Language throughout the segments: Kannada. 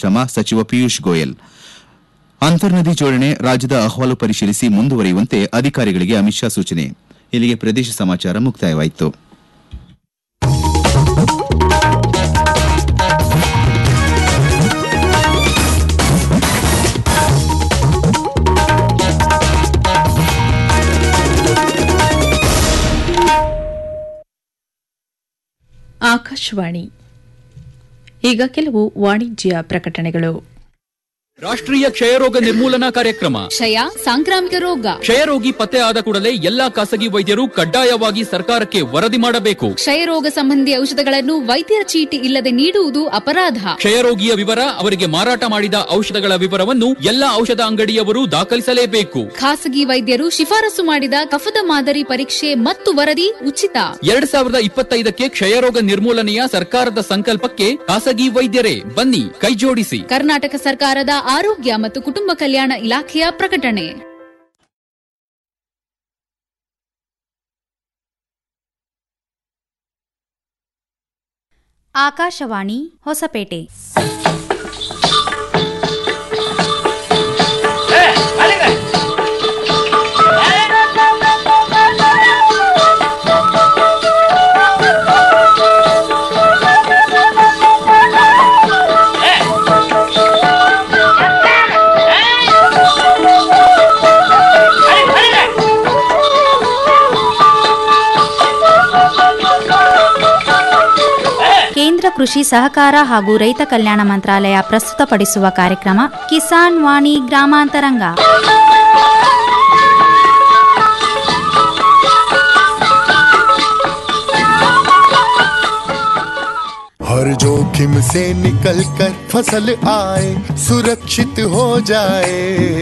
ಶ್ರಮ ಸಚಿವ ಪಿಯೂಷ್ ಗೋಯಲ್ ಅಂತರ್ನದಿ ಜೋಡಣೆ ರಾಜ್ಯದ ಅಹವಾಲು ಪರಿಶೀಲಿಸಿ ಮುಂದುವರಿಯುವಂತೆ ಅಧಿಕಾರಿಗಳಿಗೆ ಅಮಿತ್ ಶಾ ಸೂಚನೆ ಇಲ್ಲಿಗೆ ಪ್ರದೇಶ ಸಮಾಚಾರ ಮುಕ್ತಾಯವಾಯಿತು ಆಕಾಶವಾಣಿ ಈಗ ಕೆಲವು ವಾಣಿಜ್ಯ ಪ್ರಕಟಣೆಗಳು ರಾಷ್ಟ್ರೀಯ ಕ್ಷಯರೋಗ ನಿರ್ಮೂಲನಾ ಕಾರ್ಯಕ್ರಮ ಕ್ಷಯ ಸಾಂಕ್ರಾಮಿಕ ರೋಗ ಕ್ಷಯರೋಗಿ ಪತ್ತೆ ಆದ ಕೂಡಲೇ ಎಲ್ಲಾ ಖಾಸಗಿ ವೈದ್ಯರು ಕಡ್ಡಾಯವಾಗಿ ಸರ್ಕಾರಕ್ಕೆ ವರದಿ ಮಾಡಬೇಕು ಕ್ಷಯರೋಗ ಸಂಬಂಧಿ ಔಷಧಗಳನ್ನು ವೈದ್ಯರ ಚೀಟಿ ಇಲ್ಲದೆ ನೀಡುವುದು ಅಪರಾಧ ಕ್ಷಯರೋಗಿಯ ವಿವರ ಅವರಿಗೆ ಮಾರಾಟ ಮಾಡಿದ ಔಷಧಗಳ ವಿವರವನ್ನು ಎಲ್ಲಾ ಔಷಧ ಅಂಗಡಿಯವರು ದಾಖಲಿಸಲೇಬೇಕು ಖಾಸಗಿ ವೈದ್ಯರು ಶಿಫಾರಸು ಮಾಡಿದ ಕಫದ ಮಾದರಿ ಪರೀಕ್ಷೆ ಮತ್ತು ವರದಿ ಉಚಿತ ಎರಡ್ ಸಾವಿರದ ಇಪ್ಪತ್ತೈದಕ್ಕೆ ಕ್ಷಯರೋಗ ನಿರ್ಮೂಲನೆಯ ಸರ್ಕಾರದ ಸಂಕಲ್ಪಕ್ಕೆ ಖಾಸಗಿ ವೈದ್ಯರೇ ಬನ್ನಿ ಕೈಜೋಡಿಸಿ ಕರ್ನಾಟಕ ಸರ್ಕಾರದ ಆರೋಗ್ಯ ಮತ್ತು ಕುಟುಂಬ ಕಲ್ಯಾಣ ಇಲಾಖೆಯ ಪ್ರಕಟಣೆ ಆಕಾಶವಾಣಿ ಹೊಸಪೇಟೆ ಕೇಂದ್ರ ಕೃಷಿ ಸಹಕಾರ ಹಾಗೂ ರೈತ ಕಲ್ಯಾಣ ಮಂತ್ರಾಲಯ ಪ್ರಸ್ತುತಪಡಿಸುವ ಕಾರ್ಯಕ್ರಮ ಕಿಸಾನ್ ವಾಣಿ ಗ್ರಾಮಾಂತರಂಗ हर जोखिम से निकल कर फसल आए सुरक्षित हो जाए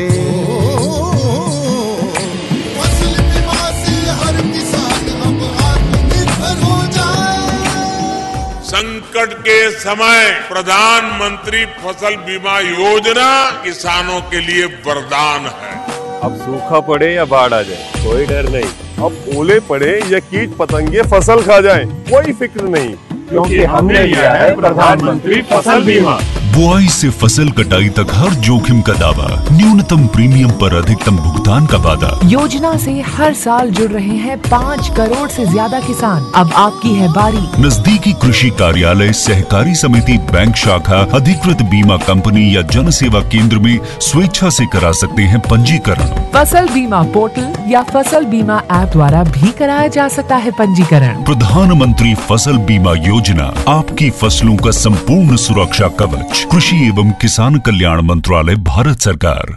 फसल बीमा से हर किसान अब आत्मनिर्भर हो जाए संकट के समय प्रधानमंत्री फसल बीमा योजना किसानों के लिए वरदान है अब सूखा पड़े या बाढ़ आ जाए कोई डर नहीं अब ओले पड़े या कीट पतंगे फसल खा जाए कोई फिक्र नहीं क्योंकि हमने लिया है प्रधानमंत्री फसल बीमा बुआई से फसल कटाई तक हर जोखिम का दावा न्यूनतम प्रीमियम पर अधिकतम भुगतान का वादा योजना से हर साल जुड़ रहे हैं पाँच करोड़ से ज्यादा किसान अब आपकी है बारी नजदीकी कृषि कार्यालय सहकारी समिति बैंक शाखा अधिकृत बीमा कंपनी या जन सेवा केंद्र में स्वेच्छा से करा सकते हैं पंजीकरण फसल बीमा पोर्टल या फसल बीमा ऐप द्वारा भी कराया जा सकता है पंजीकरण प्रधानमंत्री फसल बीमा योजना आपकी फसलों का संपूर्ण सुरक्षा कवच कृषि एवं किसान कल्याण मंत्रालय भारत सरकार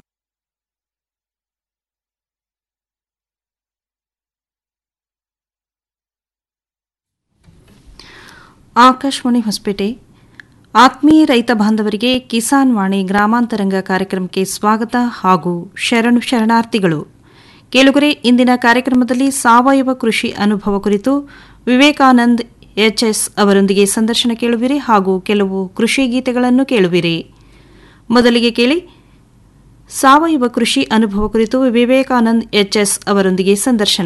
ಆಕಾಶವಾಣಿ ಹೊಸಪೇಟೆ ಆತ್ಮೀಯ ರೈತ ಬಾಂಧವರಿಗೆ ಕಿಸಾನ್ ವಾಣಿ ಗ್ರಾಮಾಂತರಂಗ ಕಾರ್ಯಕ್ರಮಕ್ಕೆ ಸ್ವಾಗತ ಹಾಗೂ ಶರಣು ಶರಣಾರ್ಥಿಗಳು ಕೇಳುಗರೆ ಇಂದಿನ ಕಾರ್ಯಕ್ರಮದಲ್ಲಿ ಸಾವಯವ ಕೃಷಿ ಅನುಭವ ಕುರಿತು ವಿವೇಕಾನಂದ್ ಎಚ್ಎಸ್ ಅವರೊಂದಿಗೆ ಸಂದರ್ಶನ ಕೇಳುವಿರಿ ಹಾಗೂ ಕೆಲವು ಕೃಷಿ ಗೀತೆಗಳನ್ನು ಕೇಳುವಿರಿ ಮೊದಲಿಗೆ ಕೇಳಿ ಸಾವಯವ ಕೃಷಿ ಅನುಭವ ಕುರಿತು ವಿವೇಕಾನಂದ್ ಎಚ್ಎಸ್ ಅವರೊಂದಿಗೆ ಸಂದರ್ಶನ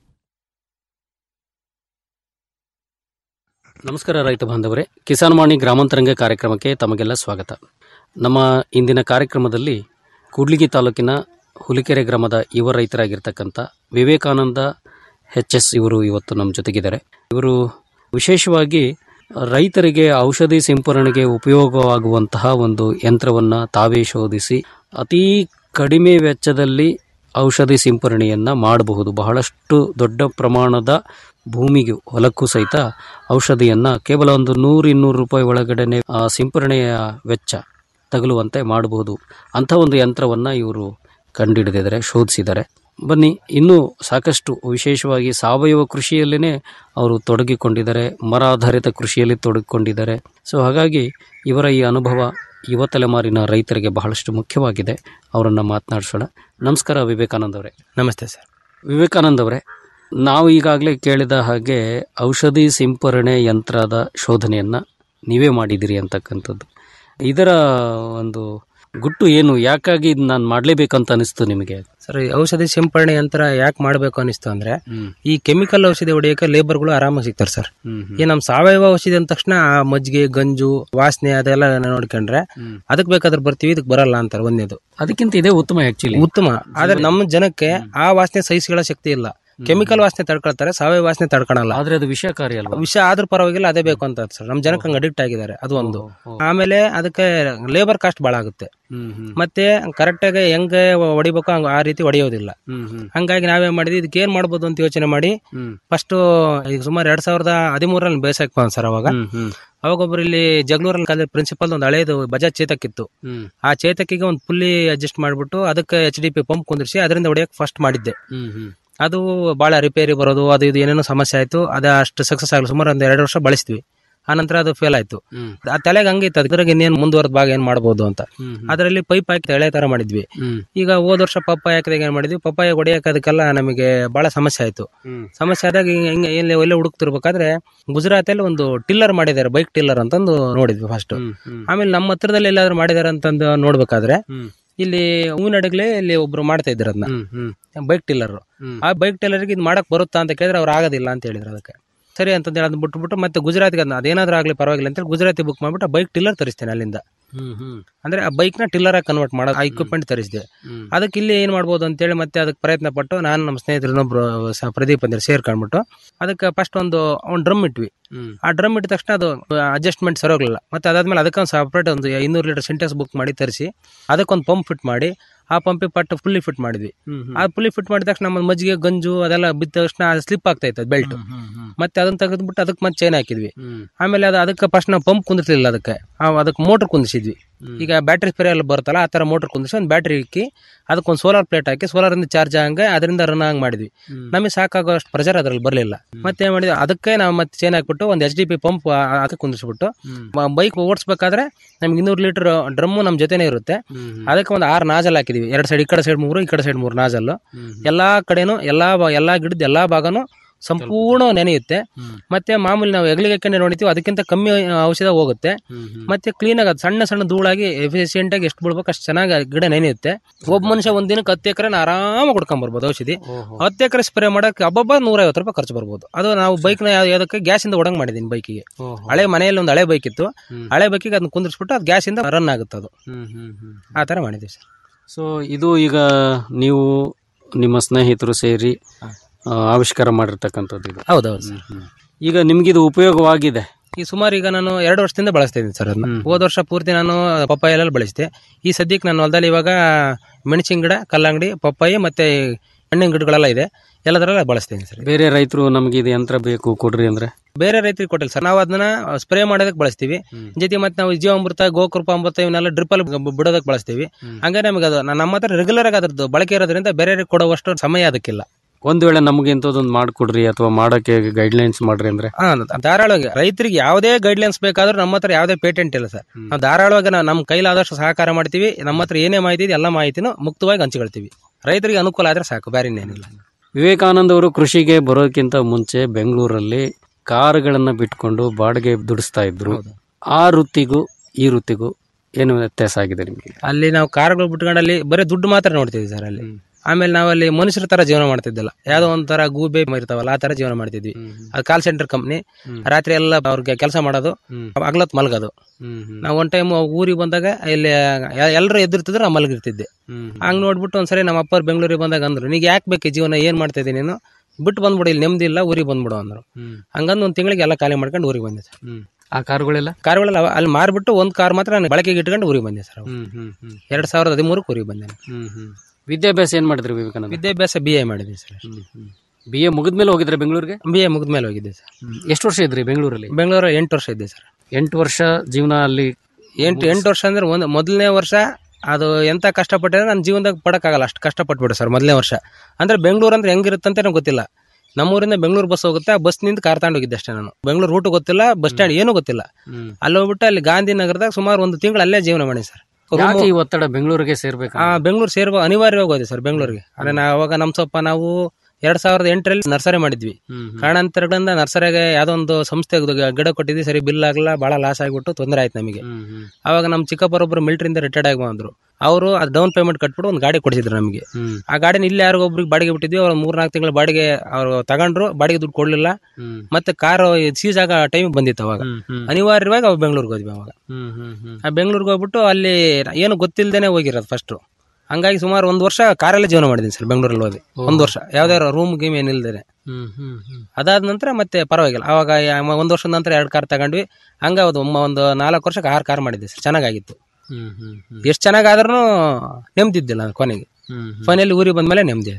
ನಮಸ್ಕಾರ ರೈತ ಬಾಂಧವರೇ ಕಿಸಾನ್ ವಾಣಿ ಗ್ರಾಮಾಂತರಂಗ ಕಾರ್ಯಕ್ರಮಕ್ಕೆ ತಮಗೆಲ್ಲ ಸ್ವಾಗತ ನಮ್ಮ ಇಂದಿನ ಕಾರ್ಯಕ್ರಮದಲ್ಲಿ ಕೂಡ್ಲಿಗಿ ತಾಲೂಕಿನ ಹುಲಿಕೆರೆ ಗ್ರಾಮದ ಯುವ ರೈತರಾಗಿರ್ತಕ್ಕಂಥ ವಿವೇಕಾನಂದ ಎಚ್ ಎಸ್ ಇವರು ಇವತ್ತು ನಮ್ಮ ಜೊತೆಗಿದ್ದಾರೆ ಇವರು ವಿಶೇಷವಾಗಿ ರೈತರಿಗೆ ಔಷಧಿ ಸಿಂಪರಣೆಗೆ ಉಪಯೋಗವಾಗುವಂತಹ ಒಂದು ಯಂತ್ರವನ್ನು ತಾವೇ ಶೋಧಿಸಿ ಅತೀ ಕಡಿಮೆ ವೆಚ್ಚದಲ್ಲಿ ಔಷಧಿ ಸಿಂಪರಣೆಯನ್ನು ಮಾಡಬಹುದು ಬಹಳಷ್ಟು ದೊಡ್ಡ ಪ್ರಮಾಣದ ಭೂಮಿಗೆ ಹೊಲಕ್ಕೂ ಸಹಿತ ಔಷಧಿಯನ್ನು ಕೇವಲ ಒಂದು ನೂರು ಇನ್ನೂರು ರೂಪಾಯಿ ಒಳಗಡೆ ಸಿಂಪರಣೆಯ ವೆಚ್ಚ ತಗಲುವಂತೆ ಮಾಡಬಹುದು ಅಂಥ ಒಂದು ಯಂತ್ರವನ್ನು ಇವರು ಕಂಡುಹಿಡಿದಿದ್ದಾರೆ ಶೋಧಿಸಿದ್ದಾರೆ ಬನ್ನಿ ಇನ್ನೂ ಸಾಕಷ್ಟು ವಿಶೇಷವಾಗಿ ಸಾವಯವ ಕೃಷಿಯಲ್ಲೇ ಅವರು ತೊಡಗಿಕೊಂಡಿದ್ದಾರೆ ಮರ ಆಧಾರಿತ ಕೃಷಿಯಲ್ಲಿ ತೊಡಗಿಕೊಂಡಿದ್ದಾರೆ ಸೊ ಹಾಗಾಗಿ ಇವರ ಈ ಅನುಭವ ಯುವ ತಲೆಮಾರಿನ ರೈತರಿಗೆ ಬಹಳಷ್ಟು ಮುಖ್ಯವಾಗಿದೆ ಅವರನ್ನು ಮಾತನಾಡಿಸೋಣ ನಮಸ್ಕಾರ ವಿವೇಕಾನಂದ್ ಅವರೇ ನಮಸ್ತೆ ಸರ್ ವಿವೇಕಾನಂದ್ ಅವರೇ ನಾವು ಈಗಾಗಲೇ ಕೇಳಿದ ಹಾಗೆ ಔಷಧಿ ಸಿಂಪರಣೆ ಯಂತ್ರದ ಶೋಧನೆಯನ್ನು ನೀವೇ ಮಾಡಿದಿರಿ ಅಂತಕ್ಕಂಥದ್ದು ಇದರ ಒಂದು ಗುಟ್ಟು ಏನು ಯಾಕಾಗಿ ಇದ್ ನಾನು ಮಾಡ್ಲೇಬೇಕಂತ ಅನಿಸ್ತು ನಿಮಗೆ ಸರ್ ಈ ಔಷಧಿ ಸಿಂಪಡಣೆ ಯಂತ್ರ ಯಾಕೆ ಮಾಡಬೇಕು ಅನಿಸ್ತು ಅಂದ್ರೆ ಈ ಕೆಮಿಕಲ್ ಔಷಧಿ ಹೊಡೆಯಕ್ಕೆ ಲೇಬರ್ಗಳು ಆರಾಮಾಗಿ ಸಿಗ್ತಾರೆ ಸರ್ ಈ ನಮ್ ಸಾವಯವ ಔಷಧಿ ಅಂದ ತಕ್ಷಣ ಆ ಮಜ್ಜಿಗೆ ಗಂಜು ವಾಸನೆ ಅದೆಲ್ಲ ನೋಡ್ಕೊಂಡ್ರೆ ಅದಕ್ಕೆ ಬೇಕಾದ್ರೆ ಬರ್ತೀವಿ ಇದಕ್ಕೆ ಬರಲ್ಲ ಅಂತಾರೆ ಒಂದೇದು ಅದಕ್ಕಿಂತ ಇದೇ ಉತ್ತಮ ಆಕ್ಚುಲಿ ಉತ್ತಮ ಆದ್ರೆ ನಮ್ಮ ಜನಕ್ಕೆ ಆ ವಾಸನೆ ಸಹಿಸಿಕೊಳ್ಳೋ ಶಕ್ತಿ ಇಲ್ಲ ಕೆಮಿಕಲ್ ವಾಸನೆ ತಡ್ಕೊಳ್ತಾರೆ ಸಾವಯವ ವಾಸನೆ ತಡ್ಕೊಳಲ್ಲ ಆದ್ರೆ ಅದು ವಿಷಕಾರಿ ಅಲ್ವಾ ವಿಷ ಆದ್ರೂ ಪರವಾಗಿಲ್ಲ ಅದೇ ಬೇಕು ಅಂತ ಸರ್ ನಮ್ ಜನಕ್ಕೆ ಹಂಗೆ ಅಡಿಕ್ಟ್ ಆಗಿದ್ದಾರೆ ಅದು ಒಂದು ಆಮೇಲೆ ಅದಕ್ಕೆ ಲೇಬರ್ ಕಾಸ್ಟ್ ಬಹಳ ಆಗುತ್ತೆ ಮತ್ತೆ ಕರೆಕ್ಟ್ ಆಗಿ ಹೆಂಗೆ ಹೊಡಿಬೇಕು ಹಂಗ ಆ ರೀತಿ ಹೊಡೆಯೋದಿಲ್ಲ ಹಂಗಾಗಿ ನಾವೇನ್ ಮಾಡಿದ್ವಿ ಇದಕ್ಕೆ ಏನ್ ಮಾಡ್ಬೋದು ಅಂತ ಯೋಚನೆ ಮಾಡಿ ಫಸ್ಟ್ ಈಗ ಸುಮಾರು ಎರಡ್ ಸಾವಿರದ ಹದಿಮೂರಲ್ಲಿ ಬೇಸಾಕ್ ಬಂದ್ ಸರ್ ಅವಾಗ ಅವಾಗ ಒಬ್ರು ಇಲ್ಲಿ ಜಗಳೂರಲ್ಲಿ ಕಾಲೇಜ್ ಪ್ರಿನ್ಸಿಪಲ್ ಒಂದು ಹಳೇದು ಬಜಾಜ್ ಚೇತಕ್ ಇತ್ತು ಆ ಚೇತಕ್ಕಿಗೆ ಒಂದು ಪುಲ್ಲಿ ಅಡ್ಜಸ್ಟ್ ಮಾಡ್ಬಿಟ್ಟು ಅದಕ್ಕೆ ಎಚ್ ಡಿ ಪಿ ಪಂಪ್ ಕುಂದಿರಿಸಿ ಅದರಿಂದ ಹೊಡೆಯಕ್ ಫಸ್ಟ್ ಮಾಡಿದ್ದೆ ಅದು ಬಹಳ ರಿಪೇರಿ ಬರೋದು ಅದು ಇದು ಏನೇನೋ ಸಮಸ್ಯೆ ಆಯ್ತು ಅದು ಅಷ್ಟು ಸಕ್ಸಸ್ ಆಗಲಿ ಸುಮಾರು ಒಂದು ಎರಡು ವರ್ಷ ಬಳಸಿದ್ವಿ ಆ ನಂತರ ಅದು ಫೇಲ್ ಆಯ್ತು ಆ ತಲೆಗೆ ಹಂಗಿತ್ತು ಅದ್ರಾಗ ಇನ್ನೇನು ಮುಂದುವರೆದ ಭಾಗ ಏನ್ ಮಾಡ್ಬೋದು ಅಂತ ಅದರಲ್ಲಿ ಪೈಪ್ ಹಾಕಿ ಎಳೆ ತರ ಮಾಡಿದ್ವಿ ಈಗ ಹೋದ ವರ್ಷ ಪಪ್ಪಾಯ ಹಾಕಿದಾಗ ಏನ್ ಮಾಡಿದ್ವಿ ಪಪ್ಪಾಯ ಹೊಡೆಯಕ್ಕೆ ಅದಕ್ಕೆಲ್ಲ ನಮಗೆ ಬಹಳ ಸಮಸ್ಯೆ ಆಯ್ತು ಸಮಸ್ಯೆ ಆದಾಗ ಹಿಂಗೆ ಹಿಂಗೆ ಎಲ್ಲಿ ಎಲ್ಲೇ ಹುಡುಕ್ತಿರ್ಬೇಕಾದ್ರೆ ಗುಜರಾತಲ್ಲಿ ಒಂದು ಟಿಲ್ಲರ್ ಮಾಡಿದ್ದಾರೆ ಬೈಕ್ ಟಿಲ್ಲರ್ ಅಂತಂದು ನೋಡಿದ್ವಿ ಫಸ್ಟ್ ಆಮೇಲೆ ನಮ್ಮ ಹತ್ರದಲ್ಲಿ ಎಲ್ಲಾದ್ರೂ ಮಾಡಿದಾರೆ ಅಂತಂದು ನೋಡ್ಬೇಕಾದ್ರೆ ಇಲ್ಲಿ ಹೂವಿನ ಅಡಗ್ಲೆ ಇಲ್ಲಿ ಒಬ್ರು ಮಾಡ್ತಾ ಇದ್ರು ಅದನ್ನ ಬೈಕ್ ಟಿಲ್ಲರ್ ಆ ಬೈಕ್ ಟಿಲ್ಲರ್ಗೆ ಇದು ಮಾಡಕ್ ಬರುತ್ತಾ ಅಂತ ಕೇಳಿದ್ರೆ ಅವ್ರು ಆಗೋದಿಲ್ಲ ಅಂತ ಹೇಳಿದ್ರು ಅದಕ್ಕೆ ಸರಿ ಅಂತಂದೇಳಿ ಅದನ್ನ ಬಿಟ್ಬಿಟ್ಟು ಮತ್ತೆ ಗುಜರಾತ್ಗೆ ಅದನ್ನ ಅದೇನಾದ್ರೂ ಆಗ್ಲಿ ಪರವಾಗಿಲ್ಲ ಅಂತೇಳಿ ಗುಜರಾತಿ ಬುಕ್ ಮಾಡ್ಬಿಟ್ಟು ಆ ಬೈಕ್ ಟಿಲ್ಲರ್ ತರಿಸ್ತೇನೆ ಅಲ್ಲಿಂದ ಅಂದ್ರೆ ಆ ಬೈಕ್ ನ ಟಿಲ್ಲರ್ ಆಗಿ ಕನ್ವರ್ಟ್ ಮಾಡೋ ಆ ಇಕ್ವಿಪ್ಮೆಂಟ್ ತರಿಸಿದೆ ಅದಕ್ಕೆ ಇಲ್ಲಿ ಏನ್ ಮಾಡ್ಬೋದು ಅಂತೇಳಿ ಮತ್ತೆ ಅದಕ್ಕೆ ಪ್ರಯತ್ನ ಪಟ್ಟು ನಾನು ನಮ್ಮ ಸ್ನೇಹಿತರು ಇನ್ನೊಬ್ರು ಸ- ಪ್ರದೀಪ್ ಅಂದ್ರೆ ಸೇರ್ಕೊಂಡ್ಬಿಟ್ಟು ಅದಕ್ಕೆ ಫಸ್ಟ್ ಒಂದು ಒಂದು ಡ್ರಮ್ ಇಟ್ವಿ ಆ ಡ್ರಮ್ ಇಟ್ಟ ತಕ್ಷಣ ಅದು ಅಡ್ಜಸ್ಟ್ಮೆಂಟ್ ಸರೋಗ್ಲಿಲ್ಲ ಮತ್ತೆ ಅದಾದ್ಮೇಲೆ ಅದಕ್ಕೆ ಒಂದು ಸಪ್ರೇಟ್ ಒಂದು ಇನ್ನೂರು ಲೀಟರ್ ಸಿಂಟೆಕ್ಸ್ ಬುಕ್ ಮಾಡಿ ತರಿಸಿ ಅದಕ್ಕೊಂದು ಪಂಪ್ ಫಿಟ್ ಮಾಡಿ ಆ ಪಂಪಿಗೆ ಪಟ್ಟು ಫುಲ್ಲಿ ಫಿಟ್ ಮಾಡಿದ್ವಿ ಆ ಫುಲ್ಲಿ ಫಿಟ್ ಮಾಡಿದ ತಕ್ಷಣ ನಮ್ಮ ಮಜ್ಜಿಗೆ ಗಂಜು ಅದೆಲ್ಲ ಬಿದ್ದ ತಕ್ಷಣ ಸ್ಲಿಪ್ ಆಗ್ತಾ ಇತ್ತು ಬೆಲ್ಟ್ ಮತ್ತೆ ಅದನ್ನ ತೆಗೆದ್ಬಿಟ್ಟು ಅದಕ್ಕೆ ಮತ್ತೆ ಚೈನ್ ಹಾಕಿದ್ವಿ ಆಮೇಲೆ ಅದು ಅದಕ್ಕೆ ಫಸ್ಟ್ ನಾವು ಪಂಪ್ ಕುಂದಿರ್ಲಿಲ್ಲ ಅದಕ್ಕೆ ಆ ಅದಕ್ಕೆ ಮೋಟರ್ ಕುಂದಿಸಿದ್ವಿ ಈಗ ಬ್ಯಾಟ್ರಿ ಸ್ಪ್ರೇ ಎಲ್ಲ ಬರುತ್ತಲ್ಲ ಆ ತರ ಮೋಟರ್ ಕುಂದಿಸಿ ಒಂದು ಬ್ಯಾಟ್ರಿ ಇಕ್ಕಿ ಅದಕ್ಕೊಂದು ಸೋಲಾರ್ ಪ್ಲೇಟ್ ಹಾಕಿ ಸೋಲಾರ್ ಇಂದ ಚಾರ್ಜ್ ಆಗಂಗೆ ಅದರಿಂದ ರನ್ ಹಂಗ್ ಮಾಡಿದ್ವಿ ನಮಗೆ ಸಾಕಾಗೋ ಅಷ್ಟು ಪ್ರೆಷರ್ ಅದ್ರಲ್ಲಿ ಬರಲಿಲ್ಲ ಮತ್ತೆ ಏನ್ ಮಾಡಿದ್ವಿ ಅದಕ್ಕೆ ನಾವು ಮತ್ತೆ ಚೈನ್ ಹಾಕ್ಬಿಟ್ಟು ಒಂದು ಎಚ್ ಡಿ ಪಿ ಪಂಪ್ ಅದಕ್ಕೆ ಕುಂದಿಸ್ಬಿಟ್ಟು ಬೈಕ್ ಓಡಿಸ್ಬೇಕಾದ್ರೆ ನಮ್ಗೆ ಇನ್ನೂರು ಲೀಟರ್ ಡ್ರಮ್ಮು ನಮ್ಮ ಜೊತೆನೇ ಇರುತ್ತೆ ಅದಕ್ಕೆ ಒಂದು ಆರು ನಾಜಲ್ ಹಾಕಿದೀವಿ ಎರಡು ಸೈಡ್ ಈ ಕಡೆ ಸೈಡ್ ಮೂರು ಈ ಕಡೆ ಸೈಡ್ ಮೂರು ನಾಜಲ್ ಎಲ್ಲಾ ಕಡೆನೂ ಎಲ್ಲಾ ಬಾ- ಎಲ್ಲಾ ಗಿಡದ ಎಲ್ಲಾ ಭಾಗನೂ ಸಂಪೂರ್ಣ ನೆನೆಯುತ್ತೆ ಮತ್ತೆ ಮಾಮೂಲಿ ನಾವು ಹೆಗಲಿಗೆ ಹಾಕೊಂಡು ನೋಡಿತೀವಿ ಅದಕ್ಕಿಂತ ಕಮ್ಮಿ ಔಷಧ ಹೋಗುತ್ತೆ ಮತ್ತೆ ಕ್ಲೀನ್ ಆಗಿ ಅದು ಸಣ್ಣ ಸಣ್ಣ ಧೂಳಾಗಿ ಎಫಿಷಿಯೆಂಟ್ ಆಗಿ ಎಷ್ಟು ಬಿಡ್ಬೇಕು ಅಷ್ಟು ಚೆನ್ನಾಗಿ ಆ ಗಿಡ ನೆನೆಯುತ್ತೆ ಒಬ್ಬ ಮನುಷ್ಯ ಒಂದ್ ದಿನಕ್ಕೆ ಹತ್ತು ಎಕರೆ ಆರಾಮಾಗಿ ಕೊಡ್ಕೊಂಡ್ ಬರ್ಬೋದು ಔಷಧಿ ಹತ್ತು ಎಕರೆ ಸ್ಪ್ರೇ ಮಾಡಕ್ಕೆ ಹಬ್ಬಬ್ಬ ನೂರ ಐವತ್ತು ರೂಪಾಯಿ ಖರ್ಚು ಬರ್ಬೋದು ಅದು ನಾವು ಬೈಕ್ ನ ಯಾವ್ದಕ್ಕೆ ಗ್ಯಾಸ್ ಇಂದ ಒಡಂಗ್ ಮಾಡಿದೀನಿ ಬೈಕಿಗೆ ಹಳೆ ಮನೆಯಲ್ಲಿ ಒಂದು ಹಳೆ ಬೈಕ್ ಇತ್ತು ಹಳೆ ಬೈಕಿಗೆ ಅದನ್ನ ಕುಂದಿರ್ಸ್ಬಿಟ್ಟು ಅದು ಗ್ಯಾಸ್ ಇಂದ ರನ್ ಆಗುತ್ತೆ ಅದು ಆ ತರ ಮಾಡಿದ್ವಿ ಸರ್ ಸೊ ಇದು ಈಗ ನೀವು ನಿಮ್ಮ ಸ್ನೇಹಿತರು ಸೇರಿ ಆ, ಆವಿಷ್ಕಾರ ಮಾಡಿರ್ತಕ್ಕಂಥದ್ದು ಇದು ಹೌದೌದು ಸರ್ ಈಗ ನಿಮ್ಗಿದು ಉಪಯೋಗವಾಗಿದೆ ಈ ಸುಮಾರು ಈಗ ನಾನು ಎರಡು ವರ್ಷದಿಂದ ಬಳಸ್ತಾ ಇದ್ದೀನಿ ಸರ್ ಅದನ್ನ ಹೋದ ವರ್ಷ ಪೂರ್ತಿ ನಾನು ಪಪ್ಪಾಯ ಎಲ್ಲ ಬಳಸಿದೆ ಈ ಸದ್ಯಕ್ಕೆ ನನ್ನ ಹೊಲದಲ್ಲಿ ಇವಾಗ ಮೆಣಸಿನ ಗಿಡ ಕಲ್ಲಂಗಡಿ ಪಪ್ಪಾಯಿ ಮತ್ತೆ ಹಣ್ಣಿನ ಗಿಡಗಳೆಲ್ಲ ಇದೆ ಎಲ್ಲದರಲ್ಲ ಬಳಸ್ತೀನಿ ಸರ್ ಬೇರೆ ರೈತರು ನಮ್ಗೆ ಇದು ಯಂತ್ರ ಬೇಕು ಕೊಡ್ರಿ ಅಂದ್ರೆ ಬೇರೆ ರೈತರಿಗೆ ಕೊಟ್ಟಿಲ್ಲ ಸರ್ ನಾವು ಅದನ್ನ ಸ್ಪ್ರೇ ಮಾಡೋದಕ್ಕೆ ಬಳಸ್ತೀವಿ ಜೊತೆ ಮತ್ತೆ ನಾವು ಜೀವಾಮೃತ ಗೋಕೃಪ ಅಮೃತ ಇವನ್ನೆಲ್ಲ ಡ್ರಿಪ್ಪಲ್ಲಿ ಬಿಡೋದಕ್ಕೆ ಬಳಸ್ತೀವಿ ಹಂಗೆ ನಮಗೆ ಅದು ನಮ್ಮ ಹತ್ರ ರೆಗ್ಯುಲರ್ ಆಗಿ ಅದ್ರದ್ದು ಬಳಕೆ ಇರೋದ್ರಿಂದ ಬೇರೆ ಕೊಡುವಷ್ಟು ಸಮಯ ಅದಕ್ಕಿಲ್ಲ ಒಂದ್ ವೇಳೆ ನಮ್ಗೆ ಇಂಥದ್ದೊಂದು ಮಾಡ್ಕೊಡ್ರಿ ಅಥವಾ ಮಾಡಕ್ಕೆ ಗೈಡ್ಲೈನ್ಸ್ ಮಾಡ್ರಿ ಅಂದ್ರೆ ಹಾ ಧಾರಾಳವಾಗಿ ರೈತರಿಗೆ ಯಾವುದೇ ಗೈಡ್ಲೈನ್ಸ್ ಬೇಕಾದ್ರೂ ನಮ್ಮ ಹತ್ರ ಯಾವುದೇ ಪೇಟೆಂಟ್ ಇಲ್ಲ ಸರ್ ನಾವು ಧಾರಾಳವಾಗಿ ನಾವು ನಮ್ಮ ಕೈಲಾದಷ್ಟು ಸಹಕಾರ ಮಾಡ್ತೀವಿ ನಮ್ಮ ಹತ್ರ ಏನೇ ಮಾಹಿತಿ ಇದೆ ಎಲ್ಲ ಮಾಹಿತಿನೂ ಮುಕ್ತವಾಗಿ ಹಂಚಿಕೊಳ್ತೀವಿ ರೈತರಿಗೆ ಅನುಕೂಲ ಆದ್ರೆ ಸಾಕು ಬೇರೆ ಇನ್ನೇನಿಲ್ಲ ವಿವೇಕಾನಂದ ಅವರು ಕೃಷಿಗೆ ಬರೋಕ್ಕಿಂತ ಮುಂಚೆ ಬೆಂಗಳೂರಲ್ಲಿ ಕಾರುಗಳನ್ನ ಬಿಟ್ಕೊಂಡು ಬಾಡಿಗೆ ದುಡಿಸ್ತಾ ಇದ್ರು ಆ ವೃತ್ತಿಗೂ ಈ ವೃತ್ತಿಗೂ ಏನು ವ್ಯತ್ಯಾಸ ಆಗಿದೆ ನಿಮಗೆ ಅಲ್ಲಿ ನಾವು ಕಾರುಗಳು ಬಿಟ್ಕೊಂಡು ಅಲ್ಲಿ ಬರೀ ದುಡ್ಡು ಮಾತ್ರ ನೋಡ್ತಿದ್ವಿ ಸರ್ ಅಲ್ಲಿ ಆಮೇಲೆ ನಾವು ಅಲ್ಲಿ ಮನುಷ್ಯರ ತರ ಜೀವನ ಮಾಡ್ತಿದ್ದಲ್ಲ ಯಾವ್ದೋ ಒಂಥರ ಗೂಬೆ ಇರ್ತಾವಲ್ಲ ಆ ತರ ಜೀವನ ಮಾಡ್ತಿದ್ವಿ ಅದು ಕಾಲ್ ಸೆಂಟರ್ ಕಂಪ್ನಿ ರಾತ್ರಿ ಎಲ್ಲ ಅವ್ರಿಗೆ ಕೆಲಸ ಮಾಡೋದು ಹಗಲತ್ ಮಲಗೋದು ನಾವು ಒನ್ ಟೈಮ್ ಊರಿಗೆ ಬಂದಾಗ ಇಲ್ಲಿ ಎಲ್ಲರೂ ಎದುರ್ತಿದ್ರು ನಾವು ಮಲಗಿರ್ತಿದ್ದೆ ಹಂಗ್ ನೋಡ್ಬಿಟ್ಟು ಒಂದ್ಸರಿ ನಮ್ಮ ಅಪ್ಪರ್ ಬೆಂಗಳೂರಿಗೆ ಬಂದಾಗ ಅಂದ್ರು ನೀಗ ಯಾಕೆ ಬೇಕು ಈ ಜೀವನ ಏನ್ ಮಾಡ್ತಾ ಇದೀನಿ ನೀನು ಬಿಟ್ಟು ಬಂದ್ಬಿಡು ಇಲ್ಲಿ ನೆಮ್ಮದಿ ಇಲ್ಲ ಊರಿಗೆ ಬಂದ್ಬಿಡು ಅಂದ್ರು ಹಂಗಂದ್ ಒಂದ್ ತಿಂಗಳಿಗೆ ಎಲ್ಲ ಖಾಲಿ ಮಾಡ್ಕೊಂಡು ಊರಿಗೆ ಬಂದೆ ಸರ್ ಆ ಕಾರುಗಳೆಲ್ಲ ಕಾರುಗಳೆಲ್ಲ ಅವ- ಅಲ್ಲಿ ಮಾರ್ಬಿಟ್ಟು ಒಂದ್ ಕಾರ್ ಮಾತ್ರ ನಾನು ಬಳಕೆಗೆ ಇಟ್ಕೊಂಡು ಊರಿಗೆ ಬಂದೆ ಸರ್ ಅವಾಗ. ಎರಡ್ ಸಾವಿರದ ಹದಿಮೂರಕ್ಕೆ ಊರಿಗೆ ಬಂದೆ ನಾನು. ವಿದ್ಯಾಭ್ಯಾಸ ಏನ್ ಮಾಡಿದ್ರಿ ವಿವೇಕಾನಂದ ವಿದ್ಯಾಭ್ಯಾಸ ಬಿ ಎ ಮಾಡಿದ್ದೀನಿ ಸರ್ ಬಿ ಎ ಮುಗಿದ್ಮೇಲೆ ಹೋಗಿದ್ರೆ ಬೆಂಗಳೂರಿಗೆ ಬಿ ಎ ಮುಗಿದ್ಮೇಲೆ ಹೋಗಿದ್ದೆ ಸರ್ ಎಷ್ಟು ವರ್ಷ ಇದ್ರಿ ಬೆಂಗಳೂರಲ್ಲಿ ಬೆಂಗಳೂರು ಎಂಟು ವರ್ಷ ಇದ್ದೆ ಸರ್ ಎಂಟು ವರ್ಷ ಜೀವನ ಅಲ್ಲಿ ಎಂಟು ಎಂಟು ವರ್ಷ ಅಂದ್ರೆ ಒಂದು ಮೊದಲನೇ ವರ್ಷ ಅದು ಎಂತ ಕಷ್ಟಪಟ್ಟಿದ್ರೆ ನನ್ನ ಜೀವನದಾಗ ಪಡಕ್ಕಾಗಲ್ಲ ಅಷ್ಟು ಕಷ್ಟಪಟ್ಬಿಡು ಸರ್ ಮೊದಲನೇ ವರ್ಷ ಅಂದ್ರೆ ಬೆಂಗಳೂರು ಅಂದ್ರೆ ಹೆಂಗಿರುತ್ತಂತ ನಂಗೆ ಗೊತ್ತಿಲ್ಲ ನಮ್ಮೂರಿಂದ ಬೆಂಗಳೂರು ಬಸ್ ಹೋಗುತ್ತೆ ಆ ಬಸ್ ನಿಂದ ಕಾರ್ ತಗೊಂಡು ಹೋಗಿದ್ದೆ ಅಷ್ಟೇ ನಾನು ಬೆಂಗಳೂರು ರೂಟ್ ಗೊತ್ತಿಲ್ಲ ಬಸ್ ಸ್ಟ್ಯಾಂಡ್ ಏನೂ ಗೊತ್ತಿಲ್ಲ ಅಲ್ಲಿ ಹೋಗ್ಬಿಟ್ಟು ಅಲ್ಲಿ ಗಾಂಧಿನಗರದಾಗ ಸುಮಾರು ಒಂದು ತಿಂಗಳು ಅಲ್ಲೇ ಜೀವನ ಮಾಡಿ ಸರ್ ಯಾಕೆ ಈ ಒತ್ತಡ ಬೆಂಗಳೂರಿಗೆ ಸೇರ್ಬೇಕು ಆ ಬೆಂಗಳೂರು ಸೇರುವ ಅನಿವಾರ್ಯವಾಗಿ ಹೋದೆ ಸರ್ ಬೆಂಗಳೂರಿಗೆ ಅಂದ್ರೆ ನಾವು ಅವಾಗ ನಮ್ಮ ಸ್ವಲ್ಪ ನಾವು ಎರಡ್ ಸಾವಿರದ ಎಂಟರಲ್ಲಿ ನರ್ಸರಿ ಮಾಡಿದ್ವಿ ಕಾರಣಾಂತರಗಳಿಂದ ನರ್ಸರಿಗೆ ಯಾವ್ದೋ ಒಂದು ಸಂಸ್ಥೆ ಗಿಡ ಕೊಟ್ಟಿದ್ವಿ ಸರಿ ಬಿಲ್ ಆಗಲ್ಲ ಬಹಳ ಲಾಸ್ ಆಗಿಬಿಟ್ಟು ತೊಂದರೆ ಆಯ್ತು ನಮಗೆ ಅವಾಗ ನಮ್ಮ ಚಿಕ್ಕಪ್ಪರೊಬ್ರು ಮಿಲಿಟರಿಯಿಂದ ರಿಟೈರ್ಡ್ ಆಗಿ ಬಂದ್ರು ಅವರು ಅದು ಡೌನ್ ಪೇಮೆಂಟ್ ಕಟ್ಬಿಟ್ಟು ಒಂದು ಗಾಡಿ ಕೊಡಿಸಿದ್ರು ನಮಗೆ ಆ ಗಾಡಿನ ಇಲ್ಲಿ ಯಾರಿಗೋ ಒಬ್ರಿಗೆ ಬಾಡಿಗೆ ಬಿಟ್ಟಿದ್ವಿ ಅವ್ರು ಮೂರ್ನಾಲ್ಕು ತಿಂಗಳ ಬಾಡಿಗೆ ಅವ್ರು ತಗೊಂಡ್ರು ಬಾಡಿಗೆ ದುಡ್ಡು ಕೊಡ್ಲಿಲ್ಲ ಮತ್ತೆ ಕಾರ್ ಸೀಸ್ ಆಗ ಟೈಮ್ ಬಂದಿತ್ತು ಅವಾಗ ಅನಿವಾರ್ಯವಾಗಿ ಅವ್ ಬೆಂಗಳೂರಿಗೆ ಹೋದ್ವಿ ಅವಾಗ ಆ ಬೆಂಗಳೂರಿಗೆ ಹೋಗ್ಬಿಟ್ಟು ಅಲ್ಲಿ ಏನು ಗೊತ್ತಿಲ್ದೇನೆ ಹೋಗಿರೋದು ಫಸ್ಟ್ ಹಂಗಾಗಿ ಸುಮಾರು ಒಂದು ವರ್ಷ ಕಾರಲ್ಲೇ ಜೀವನ ಮಾಡಿದ್ದೀನಿ ಸರ್ ಬೆಂಗಳೂರಲ್ಲಿ ಹೋಗಿ ಒಂದು ವರ್ಷ ಯಾವ್ದಾರ ರೂಮ್ ಗೀಮ್ ಏನಿಲ್ದೇನೆ ಅದಾದ ನಂತರ ಮತ್ತೆ ಪರವಾಗಿಲ್ಲ ಅವಾಗ ಯಾ- ಒಂದು ವರ್ಷದ ನಂತರ ಎರಡು ಕಾರ್ ತಗೊಂಡ್ವಿ ಹಂಗ ಅದು ಒಮ್ಮ ಒಂದು ನಾಲ್ಕು ವರ್ಷಕ್ಕೆ ಆರು ಕಾರ್ ಮಾಡಿದ್ದೆ ಸರ್ ಚೆನ್ನಾಗಾಗಿತ್ತು ಎಷ್ಟು ಚೆನ್ನಾಗಾದ್ರೂ ನೆಮ್ಮದಿದ್ದಿಲ್ಲ ಕೊನೆಗೆ ಕೊನೆಯಲ್ಲಿ ಊರಿಗೆ ಬಂದ್ಮೇಲೆ ನೆಮ್ಮದಿ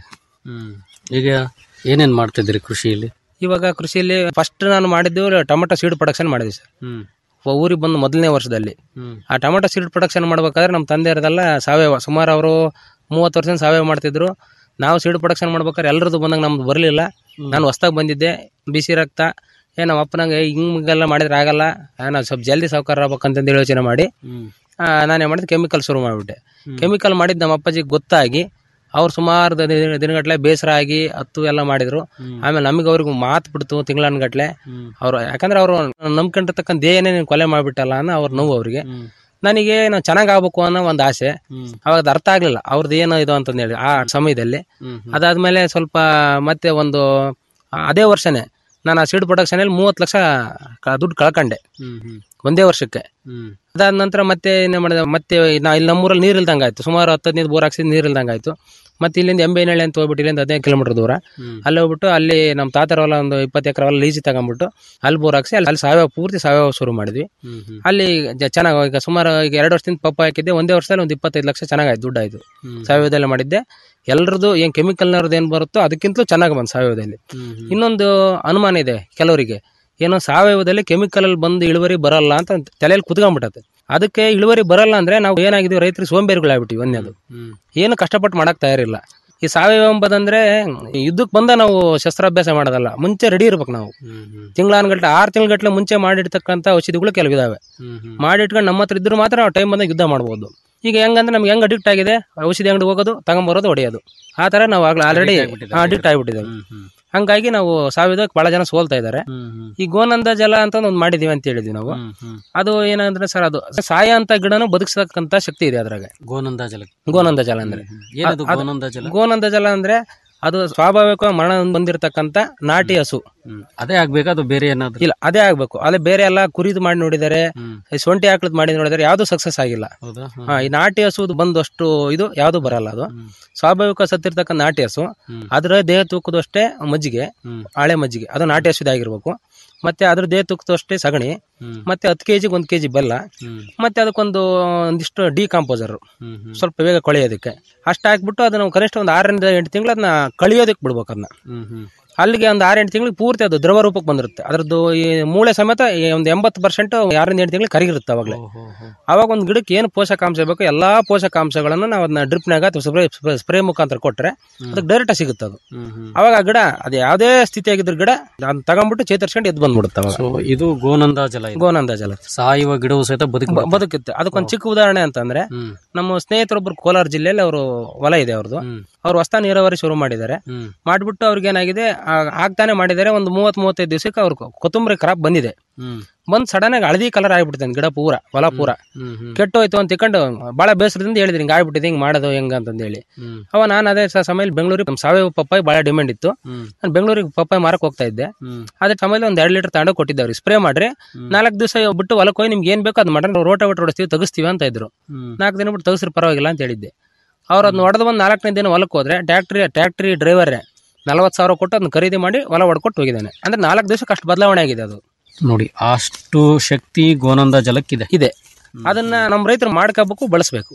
ಈಗ ಏನೇನ್ ಮಾಡ್ತಿದ್ದೀರಿ ಕೃಷಿಯಲ್ಲಿ ಇವಾಗ ಕೃಷಿಯಲ್ಲಿ ಫಸ್ಟ್ ನಾನು ಮಾಡಿದ್ದು ಟೊಮೆಟೊ ಸೀಡ್ ಪ್ರೊಡಕ್ಷನ್ ಮಾಡಿದ್ವಿ ಸರ್ ಊರಿಗೆ ಬಂದು ಮೊದಲನೇ ವರ್ಷದಲ್ಲಿ ಆ ಟೊಮೆಟೊ ಸೀಡ್ ಪ್ರೊಡಕ್ಷನ್ ಮಾಡ್ಬೇಕಾದ್ರೆ ನಮ್ಮ ತಂದೆಯರದೆಲ್ಲ ಸಾವಯವ ಸುಮಾರು ಅವರು ಮೂವತ್ತು ವರ್ಷ ಸಾವಯವ ಮಾಡ್ತಿದ್ರು ನಾವು ಸೀಡ್ ಪ್ರೊಡಕ್ಷನ್ ಮಾಡ್ಬೇಕಾದ್ರೆ ಎಲ್ಲರದ್ದು ಬಂದಾಗ ನಮ್ದು ಬರಲಿಲ್ಲ ನಾನು ಹೊಸ್ದಾಗಿ ಬಂದಿದ್ದೆ ಬಿಸಿ ರಕ್ತ ಏ ನಮ್ಮ ಅಪ್ಪನಂಗೆ ಹಿಂಗೆಲ್ಲ ಮಾಡಿದ್ರೆ ಆಗಲ್ಲ ಆ, ನಾವು ಸ್ವಲ್ಪ ಜಲ್ದಿ ಸಾವುಕಾರ ಆಗ್ಬೇಕಂತಂದು ಯೋಚನೆ ಮಾಡಿ ಆ, ನಾನೇ ಮಾಡಿದ್ದು ಕೆಮಿಕಲ್ ಶುರು ಮಾಡಿಬಿಟ್ಟೆ ಕೆಮಿಕಲ್ ಮಾಡಿದ್ದು ನಮ್ಮ ಅಪ್ಪಾಜಿಗೆ ಗೊತ್ತಾಗಿ ಅವ್ರು ಸುಮಾರು ದಿನಗಟ್ಲೆ ಬೇಸರ ಆಗಿ ಹತ್ತು ಎಲ್ಲ ಮಾಡಿದ್ರು ಆಮೇಲೆ ನಮಗೆ ಅವ್ರಿಗೆ ಮಾತು ಬಿಡ್ತು ತಿಂಗಳನ್ಗಟ್ಲೆ ಅವ್ರು ಯಾಕಂದ್ರೆ ಅವರು ನಂಬ್ಕೊಂಡಿರ್ತಕ್ಕಂಥ ದೇಹನೇ ನೀನು ಕೊಲೆ ಮಾಡಿಬಿಟ್ಟಲ್ಲ ಅನ್ನೋ ಅವ್ರ ನೋವು ಅವ್ರಿಗೆ ನನಗೆ ನಾವು ಚೆನ್ನಾಗ್ ಆಗ್ಬೇಕು ಅನ್ನೋ ಒಂದು ಆಸೆ ಅವಾಗ ಅದು ಅರ್ಥ ಆಗ್ಲಿಲ್ಲ ಅವ್ರದ್ದು ಏನೋ ಇದು ಅಂತಂದು ಹೇಳಿ ಆ ಸಮಯದಲ್ಲಿ ಅದಾದ್ಮೇಲೆ ಸ್ವಲ್ಪ ಮತ್ತೆ ಒಂದು ಆ, ಅದೇ ವರ್ಷನೇ ನಾನು ಆ ಸೀಡ್ ಪ್ರೊಡಕ್ಷನ್ ಅಲ್ಲಿ ಮೂವತ್ತು ಲಕ್ಷ ಕ- ದುಡ್ಡು ಕಳ್ಕೊಂಡೆ ಒಂದೇ ವರ್ಷಕ್ಕೆ ಅದಾದ ನಂತರ ಮತ್ತೆ ಏನೇ ಮಾಡಿದೆ ಮತ್ತೆ ನಾ ಇಲ್ಲಿ ನಮ್ಮೂರಲ್ಲಿ ನೀರು ಇಲ್ದಂಗೆ ಆಯ್ತು ಸುಮಾರು ಹತ್ತು ಹದಿನೈದು ಬೋರ್ ಹಾಕ್ಸಿದ್ ನೀರು ಇಲ್ದಂಗೆ ಆಯ್ತು ಮತ್ತೆ ಇಲ್ಲಿಂದ ಎಂಬೇನಹಳ್ಳಿ ಅಂತ ಹೋಗ್ಬಿಟ್ಟು ಇಲ್ಲಿಂದ ಹದಿನೈದು ಕಿಲೋಮೀಟರ್ ದೂರ ಅಲ್ಲಿ ಹೋಗ್ಬಿಟ್ಟು ಅಲ್ಲಿ ನಮ್ಮ ತಾತರ ಹೊಲ ಒಂದು ಇಪ್ಪತ್ತು ಎಕರೆ ಹೊಲ ಲೀಜಿ ತಗೊಂಡ್ಬಿಟ್ಟು ಅಲ್ಲಿ ಬೋರ್ ಹಾಕ್ಸಿ ಅಲ್ಲಿ ಅಲ್ಲಿ ಸಾವಯವ ಪೂರ್ತಿ ಸಾವಯವ ಶುರು ಮಾಡಿದ್ವಿ ಅಲ್ಲಿ ಜ- ಚೆನ್ನಾಗಿ ಈಗ ಸುಮಾರು ಈಗ ಎರಡು ವರ್ಷದಿಂದ ಪಪ್ಪ ಹಾಕಿದ್ದೆ ಒಂದೇ ವರ್ಷದಲ್ಲಿ ಒಂದು ಇಪ್ಪತ್ತೈದು ಲಕ್ಷ ಚೆನ್ನಾಗಾಯ್ತು ದುಡ್ಡು ಆಯ್ತು ಸಾವಯವದಲ್ಲೇ ಮಾಡಿದ್ದೆ ಎಲ್ಲರದ್ದು ಏನ್ ಕೆಮಿಕಲ್ನವ್ರದ್ದು ಏನ್ ಬರುತ್ತೋ ಅದಕ್ಕಿಂತಲೂ ಚೆನ್ನಾಗಿ ಬಂತು ಸಾವಯವದಲ್ಲಿ ಇನ್ನೊಂದು ಅನುಮಾನ ಇದೆ ಕೆಲವರಿಗೆ ಏನೋ ಸಾವಯವದಲ್ಲಿ ಕೆಮಿಕಲ್ ಅಲ್ಲಿ ಬಂದು ಇಳುವರಿ ಬರಲ್ಲ ಅಂತ ತಲೆಯಲ್ಲಿ ಕುತ್ಕೊಂಡ್ಬಿಟ್ಟತೆ ಅದಕ್ಕೆ ಇಳುವರಿ ಬರಲ್ಲ ಅಂದ್ರೆ ನಾವು ಏನಾಗಿದೀವಿ ರೈತರಿಗೆ ಸೋಂಬೇರಿಗಳಾಗ್ಬಿಟ್ಟಿವಿ ಒಂದೇದು ಏನು ಕಷ್ಟಪಟ್ಟು ಮಾಡಕ್ ತಯಾರಿಲ್ಲ ಈ ಸಾವಯವ ಎಂಬುದಂದ್ರೆ ಯುದ್ಧಕ್ಕೆ ಬಂದ ನಾವು ಶಸ್ತ್ರಾಭ್ಯಾಸ ಮಾಡೋದಲ್ಲ ಮುಂಚೆ ರೆಡಿ ಇರ್ಬೇಕು ನಾವು ತಿಂಗಳಾನ್ಗಟ್ಲೆ ಆರು ತಿಂಗಳಗಟ್ಲೆ ಮುಂಚೆ ಮಾಡಿರ್ತಕ್ಕಂಥ ಔಷಧಿಗಳು ಕೆಲವಿದಾವೆ ಮಾಡಿಟ್ಕೊಂಡು ನಮ್ಮ ಹತ್ರ ಇದ್ರು ಮಾತ್ರ ನಾವು ಟೈಮ್ ಬಂದಾಗ ಯುದ್ಧ ಮಾಡ್ಬೋದು ಈಗ ಹೆಂಗಂದ್ರೆ ನಮ್ಗೆ ಹೆಂಗ್ ಅಡಿಕ್ಟ್ ಆಗಿದೆ ಔಷಧಿ ಅಂಗಡಿ ಹೋಗೋದು ತಗೊಂಬರೋದು ಹೊಡೆಯೋದು ಆ ತರ ನಾವು ಆಗ್ಲೇ ಆಲ್ರೆಡಿ ಅಡಿಕ್ಟ್ ಆಗಿಬಿಟ್ಟಿದ್ದೇವೆ ಹಂಗಾಗಿ ನಾವು ಸಾವಯವಕ್ಕೆ ಬಹಳ ಜನ ಸೋಲ್ತಾ ಇದ್ದಾರೆ ಈ ಗೋನಂದ ಜಲ ಅಂತ ಒಂದು ಮಾಡಿದೀವಿ ಅಂತ ಹೇಳಿದ್ವಿ ನಾವು ಅದು ಏನಂದ್ರೆ ಸರ್ ಅದು ಸಾಯ ಅಂತ ಗಿಡನು ಬದುಕಿಸತಕ್ಕಂತ ಶಕ್ತಿ ಇದೆ ಅದ್ರಾಗ ಗೋನಂದ ಜಲ ಗೋನಂದ ಜಲ ಅಂದ್ರೆ ಏನದು ಅದು- ಗೋನಂದ ಜಲ ಗೋನಂದ ಜಲ ಅಂದ್ರೆ ಅದು ಸ್ವಾಭಾವಿಕ ಮರಣ ಬಂದಿರತಕ್ಕಂತ ನಾಟಿ ಹಸು ಅದೇ ಆಗ್ಬೇಕಾ ಅದು ಬೇರೆ ಏನಾದ್ರು ಇಲ್ಲ ಅದೇ ಆಗ್ಬೇಕು ಅದೇ ಬೇರೆ ಎಲ್ಲ ಕುರಿದು ಮಾಡಿ ನೋಡಿದ್ದಾರೆ ಈ ಸೊಂಟಿ ಹಾಕ್ಳದ್ ಮಾಡಿ ನೋಡಿದರೆ ಯಾವ್ದು ಸಕ್ಸಸ್ ಆಗಿಲ್ಲ ಹೌದಾ ಹಾ ಈ ನಾಟಿ ಹಸು ಬಂದಷ್ಟು ಇದು ಯಾವ್ದು ಬರಲ್ಲ ಅದು ಸ್ವಾಭಾವಿಕ ಸತ್ತಿರ್ತಕ್ಕಂಥ ನಾಟಿ ಹಸು ಅದ್ರ ದೇಹ ತೂಕದಷ್ಟೇ ಮಜ್ಜಿಗೆ ಹಳೆ ಮಜ್ಜಿಗೆ ಅದು ನಾಟಿ ಹಸುದೇ ಆಗಿರ್ಬೇಕು ಮತ್ತೆ ಅದ್ರ ದೇಹ ತೂಕದಷ್ಟೇ ಸಗಣಿ ಮತ್ತೆ ಹತ್ತು ಕೆಜಿಗೆ ಒಂದ್ ಕೆಜಿ ಬೆಲ್ಲ ಮತ್ತೆ ಅದಕ್ಕೊಂದು ಒಂದಿಷ್ಟು ಡಿಕಾಂಪೋಸರ್ ಸ್ವಲ್ಪ ಬೇಗ ಕೊಳೆಯೋದಕ್ಕೆ ಅಷ್ಟ ಹಾಕ್ಬಿಟ್ಟು ಅದನ್ನ ಕನಿಷ್ಠ ಒಂದು ಆರರಿಂದ ಎಂಟು ತಿಂಗಳು ಅದನ್ನ ಕಳಿಯೋದಕ್ಕೆ ಬಿಡ್ಬೇಕು ಅದನ್ನ ಅಲ್ಲಿಗೆ ಒಂದು ಆರು ಎಂಟು ತಿಂಗಳಿಗೆ ಪೂರ್ತಿ ಅದು ದ್ರವ ರೂಪಕ್ಕೆ ಬಂದಿರುತ್ತೆ ಅದ್ರದ್ದು ಈ ಮೂಳೆ ಸಮೇತ ಈ ಒಂದು ಎಂಬತ್ತು ಪರ್ಸೆಂಟ್ ಆರರಿಂದ ಎಂಟು ತಿಂಗಳಿಗೆ ಕರಗಿರುತ್ತೆ ಅವಾಗಲೇ ಅವಾಗ ಒಂದು ಗಿಡಕ್ಕೆ ಏನು ಪೋಷಕಾಂಶ ಬೇಕು ಎಲ್ಲಾ ಪೋಷಕಾಂಶಗಳನ್ನು ನಾವು ಅದನ್ನ ಡ್ರಿಪ್ನಾಗ ಅಥವಾ ಸ್ಪ್ರೇ ಸ್ಪ್ರೇ ಮುಖಾಂತರ ಕೊಟ್ರೆ ಅದಕ್ಕೆ ಡೈರೆಕ್ಟ್ ಸಿಗುತ್ತೆ ಅದು ಅವಾಗ ಆ ಗಿಡ ಅದು ಯಾವುದೇ ಸ್ಥಿತಿ ಆಗಿದ್ರ ಗಿಡ ಅದನ್ನ ತಗೊಂಡ್ಬಿಟ್ಟು ಚೇತರಿಸ್ಕೊಂಡು ಎದ್ದು ಬಂದ್ಬಿಡುತ್ತೆ ಅವಾಗ ಸೊ ಇದು ಗೋನಂದ ಜಲ ಇದು. ಗೋನಂದ ಜಲ ಸಾಯುವ ಗಿಡವು ಸಹಿತ ಬದುಕ ಬ- ಬದುಕುತ್ತೆ ಅದಕ್ಕೊಂದು ಚಿಕ್ಕ ಉದಾಹರಣೆ ಅಂತಂದ್ರೆ ನಮ್ಮ ಸ್ನೇಹಿತರೊಬ್ರು ಕೋಲಾರ ಜಿಲ್ಲೆಯಲ್ಲಿ ಅವರು ಹೊಲ ಇದೆ ಅವ್ರದ್ದು ಅವ್ರು ಹೊಸ ನೀರಾವರಿ ಶುರು ಮಾಡಿದ್ದಾರೆ ಮಾಡ್ಬಿಟ್ಟು ಅವ್ರಿಗೆ ಏನಾಗಿದೆ ಆ- ಆಗ್ತಾನೆ ಮಾಡಿದ್ದಾರೆ ಒಂದು ಮೂವತ್ ಮೂವತ್ತೈದು ದಿವಸಕ್ಕೆ ಅವ್ರ ಕೊತ್ತಂಬರಿ ಕ್ರಾಪ್ ಬಂದಿದೆ ಬಂದ್ ಸಡನ್ ಆಗಿ ಹಳದಿ ಕಲರ್ ಆಗ್ಬಿಡ್ತದೆ ಗಿಡ ಪೂರ ಹೊಲ ಪೂರ ಕೆಟ್ಟೋಯ್ತು ಅಂತ ತಿಳ್ಕೊಂಡು ಬಹಳ ಬೇಸರದಿಂದ ಹೇಳಿದ್ರಿ ಹಿಂಗ್ ಆಗ್ಬಿಟ್ಟಿದೆ ಹಿಂಗ್ ಮಾಡೋದು ಹೆಂಗ ಅಂತಂದ್ ಹೇಳಿ ಅವ ನಾನು ಅದೇ ಸ- ಸಮಯದಲ್ಲಿ ಬೆಂಗಳೂರಿಗೆ ನಮ್ಮ ಸಾವಯವ ಪಪ್ಪಾಯಿ ಬಹಳ ಡಿಮ್ಯಾಂಡ್ ಇತ್ತು ನಾನು ಬೆಂಗಳೂರಿಗೆ ಪಪ್ಪಾಯಿ ಮಾರಕ್ ಹೋಗ್ತಾ ಇದ್ದೆ ಅದೇ ಸಮಯದಲ್ಲಿ ಒಂದ್ ಎರಡು ಲೀಟರ್ ತಗೊಂಡು ಕೊಟ್ಟಿದ್ದವ್ರಿ ಸ್ಪ್ರೇ ಮಾಡ್ರಿ ನಾಲ್ಕು ದಿವಸ ಬಿಟ್ಟು ಹೊಲಕ್ಕೆ ಹೋಗಿ ನಿಮ್ಗೆ ಏನ್ ಬೇಕು ಅದು ಮಾಡ್ರಿ ರೋಟ ಬಿಟ್ಟು ಹೊಡಿಸ್ತೀವಿ ತೆಗಿಸ್ತೀವಿ ಅಂತ ಇದ್ರು ನಾಲ್ಕು ದಿನ ಬಿಟ್ಟು ತೆಗಿಸ್ರಿ ಪರವಾಗಿಲ್ಲ ಅಂತ ಹೇಳಿದ್ದೆ ಅವ್ರು ಅದನ್ನ ಹೊಡೆದು ಒಂದು ನಾಲ್ಕನೇ ದಿನ ಹೊಲಕ್ಕೆ ಹೋದ್ರೆ ಟ್ಯಾಕ್ಟ್ರಿ ಟ್ಯಾಕ್ಟ್ರಿ ಡ್ರೈವರೇ ನಲವತ್ತು ಸಾವಿರ ಕೊಟ್ಟು ಅದನ್ನ ಖರೀದಿ ಮಾಡಿ ಹೊಲ ಹೊಡ್ಕೊಟ್ಟು ಹೋಗಿದ್ದಾನೆ ಅಂದ್ರೆ ನಾಲ್ಕು ದಿವಸಕ್ಕೆ ಅಷ್ಟು ಬದಲಾವಣೆ ಆಗಿದೆ ಅದು ನೋಡಿ ಅಷ್ಟು ಶಕ್ತಿ ಗೋನಂದ ಜಲಕ್ಕಿದೆ ಇದೆ ಅದನ್ನ ನಮ್ಮ ರೈತರು ಮಾಡ್ಕೋಬೇಕು ಬಳಸಬೇಕು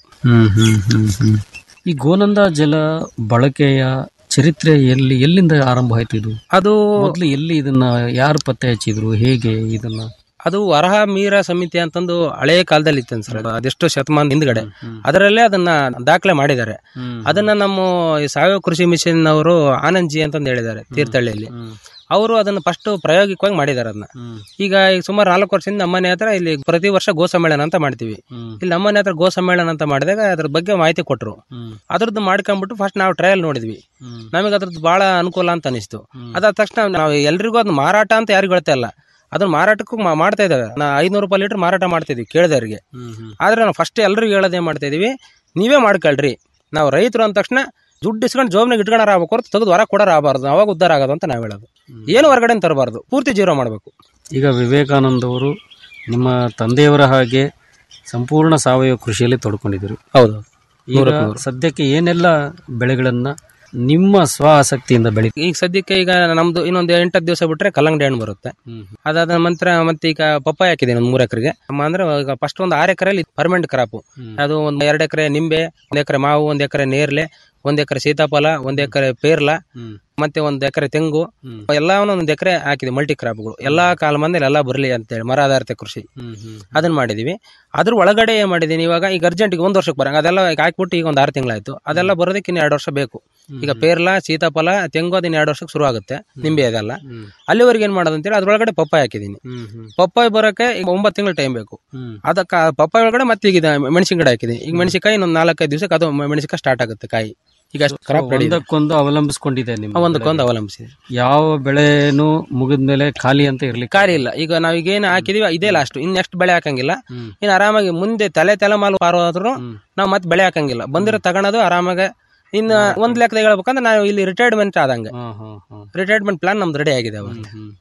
ಈ ಗೋನಂದ ಜಲ ಬಳಕೆಯ ಚರಿತ್ರೆ ಎಲ್ಲಿ ಎಲ್ಲಿಂದ ಆರಂಭ ಆಯ್ತು ಇದು ಅದು ಮೊದಲು ಎಲ್ಲಿ ಇದನ್ನ ಯಾರು ಪತ್ತೆ ಹಚ್ಚಿದ್ರು ಹೇಗೆ ಇದನ್ನ ಅದು ವರಹ ಮೀರ ಸಮಿತಿ ಅಂತಂದು ಹಳೆಯ ಕಾಲದಲ್ಲಿ ಇತ್ತು ಸರ್ ಅದು ಅದೆಷ್ಟೋ ಶತಮಾನ ಹಿಂದ್ಗಡೆ ಅದರಲ್ಲೇ ಅದನ್ನ ದಾಖಲೆ ಮಾಡಿದ್ದಾರೆ ಅದನ್ನ ನಮ್ಮ ಈ ಸಾವಯವ ಕೃಷಿ ಮಿಷನ್ ಅವರು ಆನಂದ್ ಜಿ ಅಂತಂದು ಹೇಳಿದ್ದಾರೆ ತೀರ್ಥಹಳ್ಳಿಯಲ್ಲಿ ಅವರು ಅದನ್ನ ಫಸ್ಟ್ ಪ್ರಾಯೋಗಿಕವಾಗಿ ಮಾಡಿದಾರೆ ಅದನ್ನ ಈಗ ಈಗ ಸುಮಾರು ನಾಲ್ಕು ವರ್ಷದಿಂದ ನಮ್ಮನೆ ಹತ್ರ ಇಲ್ಲಿ ಪ್ರತಿ ವರ್ಷ ಗೋ ಸಮ್ಮೇಳನ ಅಂತ ಮಾಡ್ತೀವಿ ಇಲ್ಲಿ ನಮ್ಮನೆ ಹತ್ರ ಗೋ ಸಮ್ಮೇಳನ ಅಂತ ಮಾಡಿದಾಗ ಅದ್ರ ಬಗ್ಗೆ ಮಾಹಿತಿ ಕೊಟ್ರು ಅದ್ರದ್ದು ಮಾಡ್ಕೊಂಡ್ಬಿಟ್ಟು ಫಸ್ಟ್ ನಾವು ಟ್ರಯಲ್ ನೋಡಿದ್ವಿ ನಮಗೆ ಅದ್ರದ್ದು ಬಹಳ ಅನುಕೂಲ ಅಂತ ಅನಿಸ್ತು ಅದಾದ ತಕ್ಷಣ ನಾವು ಎಲ್ರಿಗೂ ಅದನ್ನ ಮಾರಾಟ ಅಂತ ಯಾರಿಗೂ ಹೇಳ್ತಾ ಇಲ್ಲ ಅದನ್ನ ಮಾರಾಟಕ್ಕೂ ಮಾ- ಮಾಡ್ತಾ ಇದ್ದಾವೆ ನಾ ಐನೂರು ರೂಪಾಯಿ ಲೀಟರ್ ಮಾರಾಟ ಮಾಡ್ತಿದ್ವಿ ಕೇಳಿದವರಿಗೆ ಆದ್ರೆ ನಾವು ಫಸ್ಟ್ ಎಲ್ರಿಗೂ ಹೇಳೋದೇ ಮಾಡ್ತಾ ಇದೀವಿ ನೀವೇ ಮಾಡ್ಕೊಳ್ರಿ ನಾವು ರೈತರು ಅಂದ ತಕ್ಷಣ ದುಡ್ಡು ಇಸ್ಕೊಂಡು ಜೋಬ್ನಾಗ ಇಟ್ಕೊಂಡಾರ ಆಗ್ಬೇಕು ಹೊರತು ತೆಗೆದು ಹೊರ ಕೊಡೋರು ಆಗಬಾರ್ದು ಅವಾಗ ಉದ್ಧಾರ ಆಗೋದು ಅಂತ ನಾವು ಹೇಳೋದು ಏನು ಹೊರಗಡೆ ತರಬಾರ್ದು ಪೂರ್ತಿ ಜೀರೋ ಮಾಡಬೇಕು ಈಗ ವಿವೇಕಾನಂದ ಅವರು ನಿಮ್ಮ ತಂದೆಯವರ ಹಾಗೆ ಸಂಪೂರ್ಣ ಸಾವಯವ ಕೃಷಿಯಲ್ಲಿ ತೊಡ್ಕೊಂಡಿದ್ರು ಹೌದು ಈಗ ನೂರಕ್ಕೆ ನೂರು. ಸದ್ಯಕ್ಕೆ ಏನೆಲ್ಲ ಬೆಳೆಗಳನ್ನ ನಿಮ್ಮ ಸ್ವ ಆಸಕ್ತಿಯಿಂದ ಬೆಳಿ ಈಗ ಸದ್ಯಕ್ಕೆ ಈಗ ನಮ್ದು ಇನ್ನೊಂದು ಎಂಟತ್ತು ದಿವಸ ಬಿಟ್ರೆ ಕಲ್ಲಂಗಡಿ ಹಣ್ಣು ಬರುತ್ತೆ ಅದಾದ ನಂತರ ಮತ್ತೆ ಈಗ ಪಪ್ಪಾಯ ಹಾಕಿದ್ದೀನಿ ಒಂದು ಮೂರು ಎಕರೆಗೆ ಅಂದ್ರೆ ಈಗ ಫಸ್ಟ್ ಒಂದು ಆರು ಎಕರೆಯಲ್ಲಿ ಪರ್ಮನೆಂಟ್ ಕ್ರಾಪ್ ಅದು ಒಂದು ಎರಡು ಎಕರೆ ನಿಂಬೆ ಒಂದ್ ಎಕರೆ ಮಾವು ಒಂದ್ ಎಕರೆ ನೇರ್ಲೆ ಒಂದ್ ಎಕರೆ ಸೀತಾಫಲ ಒಂದ್ ಎಕರೆ ಪೇರ್ಲ ಮತ್ತೆ ಒಂದ್ ಎಕರೆ ತೆಂಗು ಎಲ್ಲಾನು ಒಂದ್ ಎಕರೆ ಹಾಕಿದೆ ಮಲ್ಟಿ ಕ್ರಾಪ್ಗಳು ಎಲ್ಲಾ ಕಾಲಮಾನದಲ್ಲಿ ಎಲ್ಲ ಬರಲಿ ಅಂತೇಳಿ ಮರ ಆಧಾರಿತ ಕೃಷಿ ಅದನ್ನ ಮಾಡಿದೀವಿ ಅದ್ರ ಒಳಗಡೆ ಏನ್ ಮಾಡಿದೀನಿ ಇವಾಗ ಈಗ ಅರ್ಜೆಂಟ್ ಒಂದು ವರ್ಷಕ್ಕೆ ಬರಂಗ ಅದೆಲ್ಲ ಈಗ ಹಾಕ್ಬಿಟ್ಟು ಈಗ ಒಂದು ಆರು ತಿಂಗಳಾಯ್ತು ಅದೆಲ್ಲ ಬರೋದಕ್ಕೆ ಇನ್ನು ಎರಡು ವರ್ಷ ಬೇಕು ಈಗ ಪೇರ್ಲ ಸೀತಾಫಲ ತೆಂಗು ಅದನ್ನ ಎರಡು ವರ್ಷಕ್ಕೆ ಶುರು ಆಗುತ್ತೆ ನಿಂಬೆ ಅದೆಲ್ಲ ಅಲ್ಲಿವರೆಗೆ ಏನ್ ಮಾಡೋದು ಅಂತೇಳಿ ಅದ್ರೊಳಗಡೆ ಪಪ್ಪಾಯ ಹಾಕಿದೀನಿ ಪಪ್ಪಾಯ ಬರೋಕೆ ಈಗ ಒಂಬತ್ತು ತಿಂಗಳು ಟೈಮ್ ಬೇಕು ಅದಕ್ಕೆ ಪಪ್ಪಾಯ ಒಳಗಡೆ ಮತ್ತೆ ಈಗ ಮೆಣಸಿನ ಗಿಡ ಹಾಕಿದೀನಿ ಈಗ ಮೆಣಸಿನಕಾಯಿ ಇನ್ನೊಂದು ನಾಲ್ಕೈದು ದಿವಸಕ್ಕೆ ಅದು ಮೆಣಸಿನಕಾಯಿ ಸ್ಟಾರ್ಟ್ ಆಗುತ್ತೆ ಕಾಯಿ ಈಗ ಕ್ರಾಪ್ ರೆಡಿ ಇದೆ. ಒಂದಕ್ಕೊಂದು ಅವಲಂಬಿಸ್ಕೊಂಡಿದೆ ನಿಮ್ಮ ಒಂದಕ್ಕೊಂದು ಅವಲಂಬಿಸಿದೆ ಯಾವ ಬೆಳೆನೂ ಮುಗಿದ್ಮೇಲೆ ಖಾಲಿ ಅಂತ ಇರ್ಲಿ ಖಾಲಿ ಇಲ್ಲ ಈಗ ನಾವ್ ಈಗ ಏನು ಹಾಕಿದೀವಿ ಇದೇ ಲಾಸ್ಟ್ ಇನ್ ನೆಕ್ಸ್ಟ್ ಬೆಳೆ ಹಾಕಂಗಿಲ್ಲ ಇನ್ನು ಆರಾಮಾಗಿ ಮುಂದೆ ತಲೆ ತಲೆಮಾಲು ಪಾರು ಆದ್ರೂ ನಾವು ಮತ್ತೆ ಬೆಳೆ ಹಾಕಂಗಿಲ್ಲ ಬಂದಿರೋ ತಗೊಳೋದು ಆರಾಮಾಗಿ ಇನ್ನು ಒಂದ್ ಲೆಕ್ಕದಾಗ ಹೇಳ್ಬೇಕಂದ್ರೆ ನಾವು ಇಲ್ಲಿ ರಿಟೈರ್ಮೆಂಟ್ ಆದಂಗೆ ರಿಟೈರ್ಮೆಂಟ್ ಪ್ಲಾನ್ ನಮ್ದು ರೆಡಿ ಆಗಿದೆ ಅವಾಗ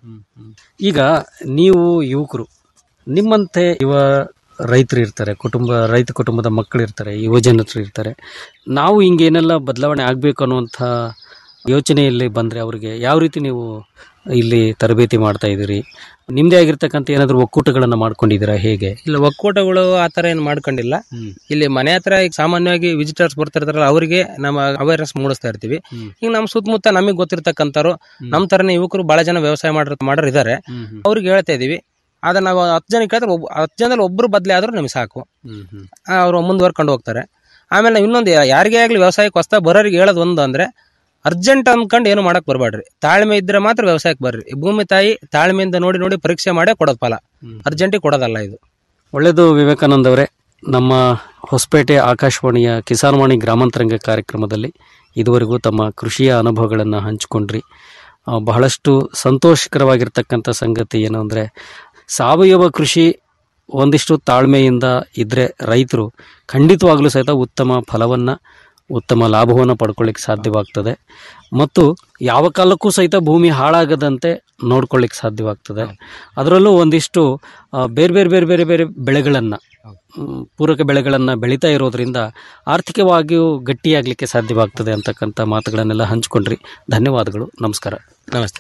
ಈಗ ನೀವು ಯುವಕರು ನಿಮ್ಮಂತೆ ಯುವ ರೈತರು ಇರ್ತಾರೆ ಕುಟುಂಬ ರೈತ ಕುಟುಂಬದ ಮಕ್ಕಳು ಇರ್ತಾರೆ ಯುವ ಜನರು ಇರ್ತಾರೆ ನಾವು ಹಿಂಗೇನೆಲ್ಲ ಬದಲಾವಣೆ ಆಗಬೇಕು ಅನ್ನುವಂಥ ಯೋಚನೆಯಲ್ಲಿ ಬಂದರೆ ಅವರಿಗೆ ಯಾವ ರೀತಿ ನೀವು ಇಲ್ಲಿ ತರಬೇತಿ ಮಾಡ್ತಾ ಇದ್ದೀರಿ ನಿಮ್ಮದೇ ಆಗಿರ್ತಕ್ಕಂಥ ಏನಾದರೂ ಒಕ್ಕೂಟಗಳನ್ನು ಮಾಡ್ಕೊಂಡಿದ್ದೀರಾ ಹೇಗೆ ಇಲ್ಲ ಒಕ್ಕೂಟಗಳು ಆ ತರ ಏನು ಮಾಡ್ಕೊಂಡಿಲ್ಲ ಇಲ್ಲಿ ಮನೆ ಹತ್ರ ಈಗ ಸಾಮಾನ್ಯವಾಗಿ ವಿಸಿಟರ್ಸ್ ಬರ್ತಿರ್ತಾರಲ್ಲ ಅವರಿಗೆ ನಮ್ಮ ಅವೇರ್ನೆಸ್ ಮೂಡಿಸ್ತಾ ಇರ್ತೀವಿ ಈಗ ನಮ್ಮ ಸುತ್ತಮುತ್ತ ನಮಗೆ ಗೊತ್ತಿರ್ತಕ್ಕಂಥವ್ರು ನಮ್ಮ ತರನೇ ಯುವಕರು ಬಹಳ ಜನ ವ್ಯವಸಾಯ ಮಾಡೋರು ಮಾಡೋರು ಇದ್ದಾರೆ ಅವ್ರಿಗೆ ಹೇಳ್ತಾ ಇದೀವಿ ಆದ್ರೆ ನಾವು ಹತ್ತು ಜನ ಕೇಳಿದ್ರೆ ಒಬ್ಬ ಹತ್ತು ಜನದಲ್ಲಿ ಒಬ್ರು ಬದಲೇ ಆದ್ರೂ ನಮಗೆ ಸಾಕು ಅವರು ಮುಂದುವರ್ಕೊಂಡು ಹೋಗ್ತಾರೆ ಆಮೇಲೆ ನಾವು ಇನ್ನೊಂದು ಯಾರಿಗೇ ಆಗಲಿ ವ್ಯವಸಾಯಕ್ಕೆ ಹೊಸ್ತಾ ಬರೋರಿಗೆ ಹೇಳೋದು ಒಂದು ಅಂದ್ರೆ ಅರ್ಜೆಂಟ್ ಅನ್ಕೊಂಡು ಏನು ಮಾಡಕ್ ಬರಬೇಡ್ರಿ ತಾಳ್ಮೆ ಇದ್ರೆ ಮಾತ್ರ ವ್ಯವಸಾಯಕ್ಕೆ ಬರ್ರಿ ಈ ಭೂಮಿ ತಾಯಿ ತಾಳ್ಮೆಯಿಂದ ನೋಡಿ ನೋಡಿ ಪರೀಕ್ಷೆ ಮಾಡೇ ಕೊಡೋದು ಫಲ ಅರ್ಜೆಂಟಿಗೆ ಕೊಡೋದಲ್ಲ ಇದು ಒಳ್ಳೆಯದು ವಿವೇಕಾನಂದ್ ಅವರೇ ನಮ್ಮ ಹೊಸಪೇಟೆ ಆಕಾಶವಾಣಿಯ ಕಿಸಾನ್ವಾಣಿ ಗ್ರಾಮಾಂತರಂಗ ಕಾರ್ಯಕ್ರಮದಲ್ಲಿ ಇದುವರೆಗೂ ತಮ್ಮ ಕೃಷಿಯ ಅನುಭವಗಳನ್ನು ಹಂಚಿಕೊಂಡ್ರಿ ಆ, ಬಹಳಷ್ಟು ಸಂತೋಷಕರವಾಗಿರ್ತಕ್ಕಂಥ ಸಂಗತಿ ಏನು ಅಂದರೆ ಸಾವಯವ ಕೃಷಿ ಒಂದಿಷ್ಟು ತಾಳ್ಮೆಯಿಂದ ಇದ್ದರೆ ರೈತರು ಖಂಡಿತವಾಗಲೂ ಸಹಿತ ಉತ್ತಮ ಫಲವನ್ನು ಉತ್ತಮ ಲಾಭವನ್ನು ಪಡ್ಕೊಳ್ಳಿಕ್ಕೆ ಸಾಧ್ಯವಾಗ್ತದೆ ಮತ್ತು ಯಾವ ಕಾಲಕ್ಕೂ ಸಹಿತ ಭೂಮಿ ಹಾಳಾಗದಂತೆ ನೋಡ್ಕೊಳ್ಳಿಕ್ಕೆ ಸಾಧ್ಯವಾಗ್ತದೆ ಅದರಲ್ಲೂ ಒಂದಿಷ್ಟು ಆ, ಬೇರೆ ಬೇರೆ ಬೇರೆ ಬೇರೆ ಬೇರೆ ಬೆಳೆಗಳನ್ನು ಪೂರಕ ಬೆಳೆಗಳನ್ನು ಬೆಳೀತಾ ಇರೋದ್ರಿಂದ ಆರ್ಥಿಕವಾಗಿಯೂ ಗಟ್ಟಿಯಾಗಲಿಕ್ಕೆ ಸಾಧ್ಯವಾಗ್ತದೆ ಅಂತಕ್ಕಂಥ ಮಾತುಗಳನ್ನೆಲ್ಲ ಹಂಚ್ಕೊಂಡ್ರಿ ಧನ್ಯವಾದಗಳು ನಮಸ್ಕಾರ ನಮಸ್ತೆ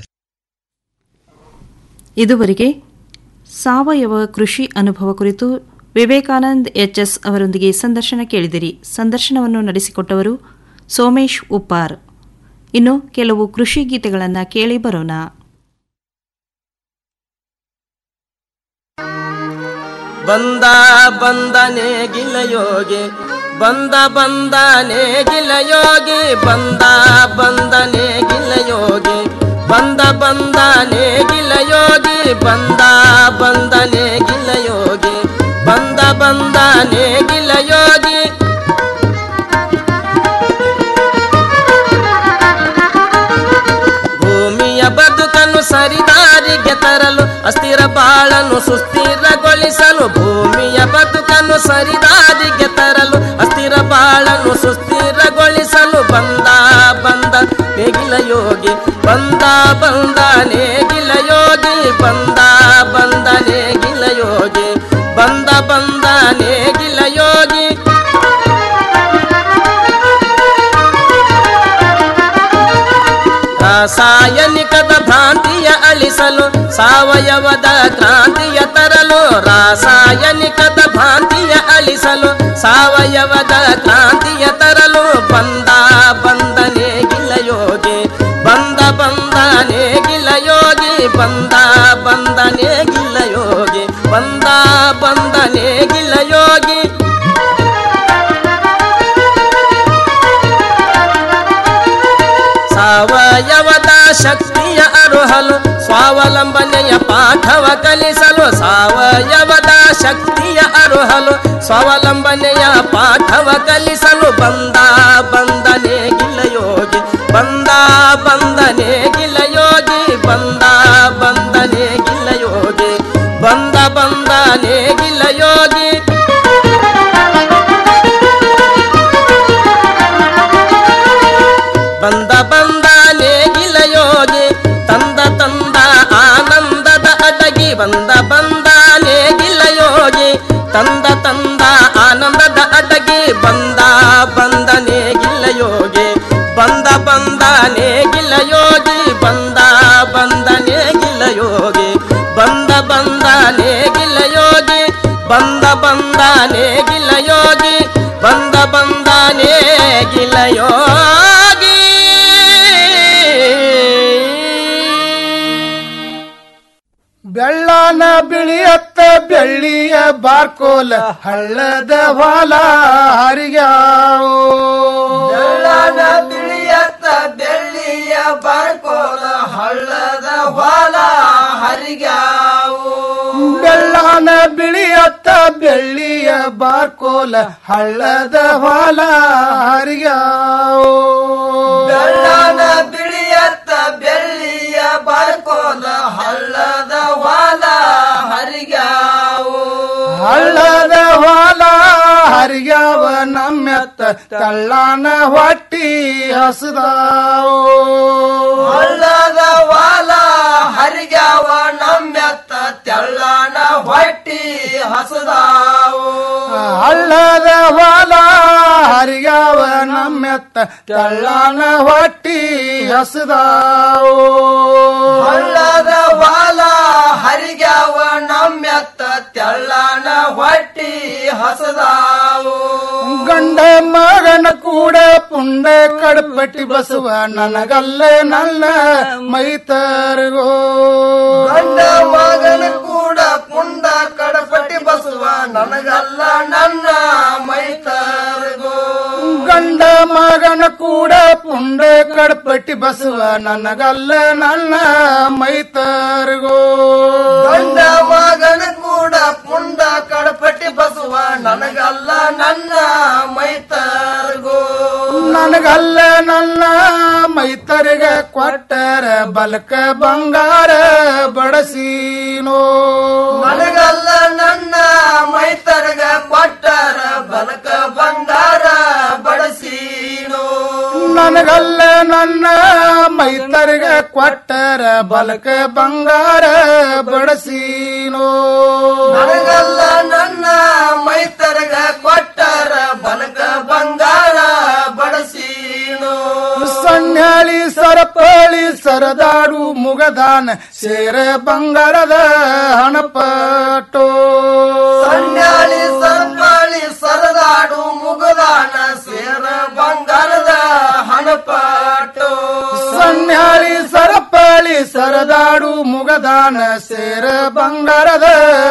ಇದುವರೆಗೆ ಸಾವಯವ ಕೃಷಿ ಅನುಭವ ಕುರಿತು ವಿವೇಕಾನಂದ್ ಎಚ್ಎಸ್ ಅವರೊಂದಿಗೆ ಸಂದರ್ಶನ ಕೇಳಿದಿರಿ ಸಂದರ್ಶನವನ್ನು ನಡೆಸಿಕೊಟ್ಟವರು ಸೋಮೇಶ್ ಉಪ್ಪಾರ್ ಇನ್ನು ಕೆಲವು ಕೃಷಿ ಗೀತೆಗಳನ್ನು ಕೇಳಿ ಬರೋಣ ಬಂದ ಬಂದನೆ ಗಿಲಯೋಗಿ ಬಂದ ಬಂದನೆ ಗಿಲಯೋಗಿ ಬಂದ ಬಂದನೆ ಗಿಲಯೋಗಿ ಬಂದ ಬಂದನೆ ಗಿಲಯೋಗಿ ಬಂದ ಬಂದನೆ ಗಿಲಯೋಗಿ ಬಂದ ಬಂದನೆ ಗಿಲಯೋಗಿ ಭೂಮಿಯ ಬದುಕನ್ನು ಸರಿದಾರಿಗೆ ತರಲು ಅಸ್ಥಿರ ಬಾಳನ್ನು ಸುಸ್ಥಿರಗೊಳಿಸಲು ಭೂಮಿಯ ಬದುಕನ್ನು ಸರಿದಾರಿಗೆ ತರಲು ಅಸ್ಥಿರ ಬಾಳನ್ನು ಸುಸ್ಥಿರಗೊಳಿಸಲು ಬಂದ ಬಂದ ನೇಗಿಲ ಯೋಗಿ ಬಂದ ಬಂದ ನೇಗಿಲ ಯೋಗಿ ಬಂದ ಬಂದ ನೇಗಿಲ ಯೋಗಿ ಬಂದ ಬಂದ ನೇಗಿಲ ಯೋಗಿ ರಾಸಾಯನಿಕದ ಭ್ರಾಂತಿಯ ಅಳಿಸಲು ಸಾವಯವದ ಕ್ರಾಂತಿಯ ತರಲು ರಾಸಾಯನಿಕದ ಭ್ರಾಂತಿಯ ಅಳಿಸಲು ಸಾವಯವದ ಕ್ರಾಂತಿಯ ತರಲು ಬಂದ ಬಂದನೆ ಗಿಲಯೋಗಿ ಬಂದ ಬಂದನೆ ಗಿಲಯೋಗಿ ಬಂದ ಬಂದನೆ ಗಿಲಯೋಗಿ ಬಂದ ಬಂದನೆ ಗಿಲಯೋಗಿ ಸಾವಯವದ ಶಕ್ತಿಯ ಅರುಹಲು ಸ್ವಾವಲಂಬನೆಯ ಪಾಠವ ಕಲಿಸಲು ಸಾವಯವದ ಶಕ್ತಿಯ ಅರುಹಲು ಸ್ವಾವಲಂಬನೆಯ ಪಾಠವ ಕಲಿಸಲು ಬಂದ ಬಂದನೆ ಗಿಲಯೋಗಿ ಬಂದ ಬಂದನೆ ಗಿಲಯೋಗಿ ಬಂದ ಬಂದನೆ ಗಿಲಯೋಗಿ ಬಂದ ಬಂದನೆ ಗಿಲಯೋಗಿ ಬಂದ ಬಂದ ನೇಗಿಲ ಯೋಗಿ ತಂದ ತಂದ ಆನಂದದ ಅಡಗಿ ಬಂದ ಬಂದ ನೇಗಿಲ ಯೋಗಿ ತಂದ ತಂದ ಆನಂದದ ಅಡಗಿ ಬಂದ ಬಂದ ನೇಗಿಲ ಯೋಗಿ ಬಂದ ಬಂದ ನೇಗಿಲ ಯೋಗಿ ಬಂದ ಬಂದ ನೇಗಿಲ ಯೋಗಿ ಬಂದ ಬಂದ ನೇಗಿಲ ಯೋಗಿ ಬಂದ ಬಂದ ನೇಗಿಲ ಯೋಗಿ ಬಂದ ಬಂದ ನೇಗಿಲ ಯೋಗಿ ಬೆಳ್ಳನ ಬಿಳಿಯತ್ತ ಬೆಳ್ಳಿಯ ಬಾರ್ಕೋಲ ಹಳ್ಳದ ಹೊಲ ಹರಿಗ್ಯಾವು ಬೆಳ್ಳನ ಬಿಳಿಯತ್ತ ಬೆಳ್ಳಿಯ ಬಾರ್ಕೋಲ ಹಳ್ಳದ ಹೊಲ ಹರಿಗ್ಯಾವು ಬೆಳ್ಳನ ಬಿಳಿಯತ್ತ ಬೆಳ್ಳಿಯ ಬಾರ್ಕೋಲ ಹಳ್ಳದ ಹೊಲ ಹರಿಗ್ಯಾವು ಬೆಳ್ಳನ ಬಿಳಿಯತ್ತ ಬೆಳ್ಳಿಯ ಬಾರ್ಕೋಲ ಹಳ್ಳದ ಹೊಲ ಹರಿಗ್ಯಾವು ಹಳ್ಳದ ಹೊಲ ಹರಿಗ್ಯಾವ ನಮ್ಮೆತ್ತ ತಳ್ಳನ ಹೊಟ್ಟಿ ಹಸದಾವು ಹಳ್ಳದ ಹೊಲ ಹರಿಗ್ಯಾವ ನಮ್ಮೆತ್ತ ತೆಳ್ಳನ ಹೊಟ್ಟಿ ಹಸದಾವು ಹಳ್ಳದ ಹೊಲ ಹರಿಗ್ಯಾವ ನಮ್ಮೆತ್ತ ತಳ್ಳನ ಹೊಟ್ಟಿ ಹಸದಾವು ಹಳ್ಳದ ಹೊಲ ಹರಿಗ್ಯಾವ ನಮ್ಮೆತ್ತ ತೆಳ್ಳನ ಹೊಟ್ಟಿ ಹಸದಾವು ಗಂಡ ಮಗನ ಕೂಡ ಪುಂಡ ಕಡಪಟ್ಟಿ ಬಸವ ನನಗಲ್ಲೇ ನನ್ನ ಮೈತರ್ಗೋ ಗಂಡ ಮಗನ ಕೂಡ ಪುಂಡ ಕಡಪಟ್ಟಿ ಬಸವ ನನಗಲ್ಲ ನನ್ನ ಮೈತರ್ಗೋ ಗಂಡ ಮಗನ ಕೂಡ ಪುಂಡ ಕಡಪಟ್ಟಿ ಬಸವ ನನಗಲ್ಲ ನನ್ನ ಮೈತರ್ಗೋ ಗಂಡ ಮಗನ ಕೂಡ ಪುಂಡ ಕಡಪಟ್ಟಿ ಬಸವ ನನಗಲ್ಲ ನನ್ನ ಮೈತರ್ಗೋ ನನಗಲ್ಲ ನನ್ನ ಮೈತರಿಗೆ ಕೊಟ್ಟರ ಬಲಕ ಬಂಗಾರ ಬಡಸೀನೋ ನನಗಲ್ಲ ನನ್ನ ಮೈತರ್ಗ ಕೊಟ್ಟರ ಬಲಕ ಬಂಗಾರ ಬಡಸೀನು ನನಗಲ್ಲ ನನ್ನ ಮೈತರಿಗೆ ಕೊಟ್ಟರ ಬಲಕ ಬಂಗಾರ ಬಡಸೀನೋ ನನಗಲ್ಲ ನನ್ನ ಮೈತರ್ಗ ಕೊಟ್ಟರ ಬಲಕ ಬಂಗಾರ ಬಡಸೀನು ಸಣ್ಯಾಳಿ ಸರಪಳಿ ಸರದಾಡು ಮುಗದಾನ ಸೇರ ಬಂಗಾರದ ಹಣಪಟೋ ಸಣ್ಯಾಳಿ ಸರ್ಪಾಳಿ ಸರದಾಡು ಮುಗದಾನ ಸೇರ ಬಂಗಾರದ ಹಣಪಾಟು ಸಣ್ಯಾಳಿ ಸರಪಳಿ ಸರದಾಡು ಮುಗದಾನ ಸೇರ ಬಂಗಾರದ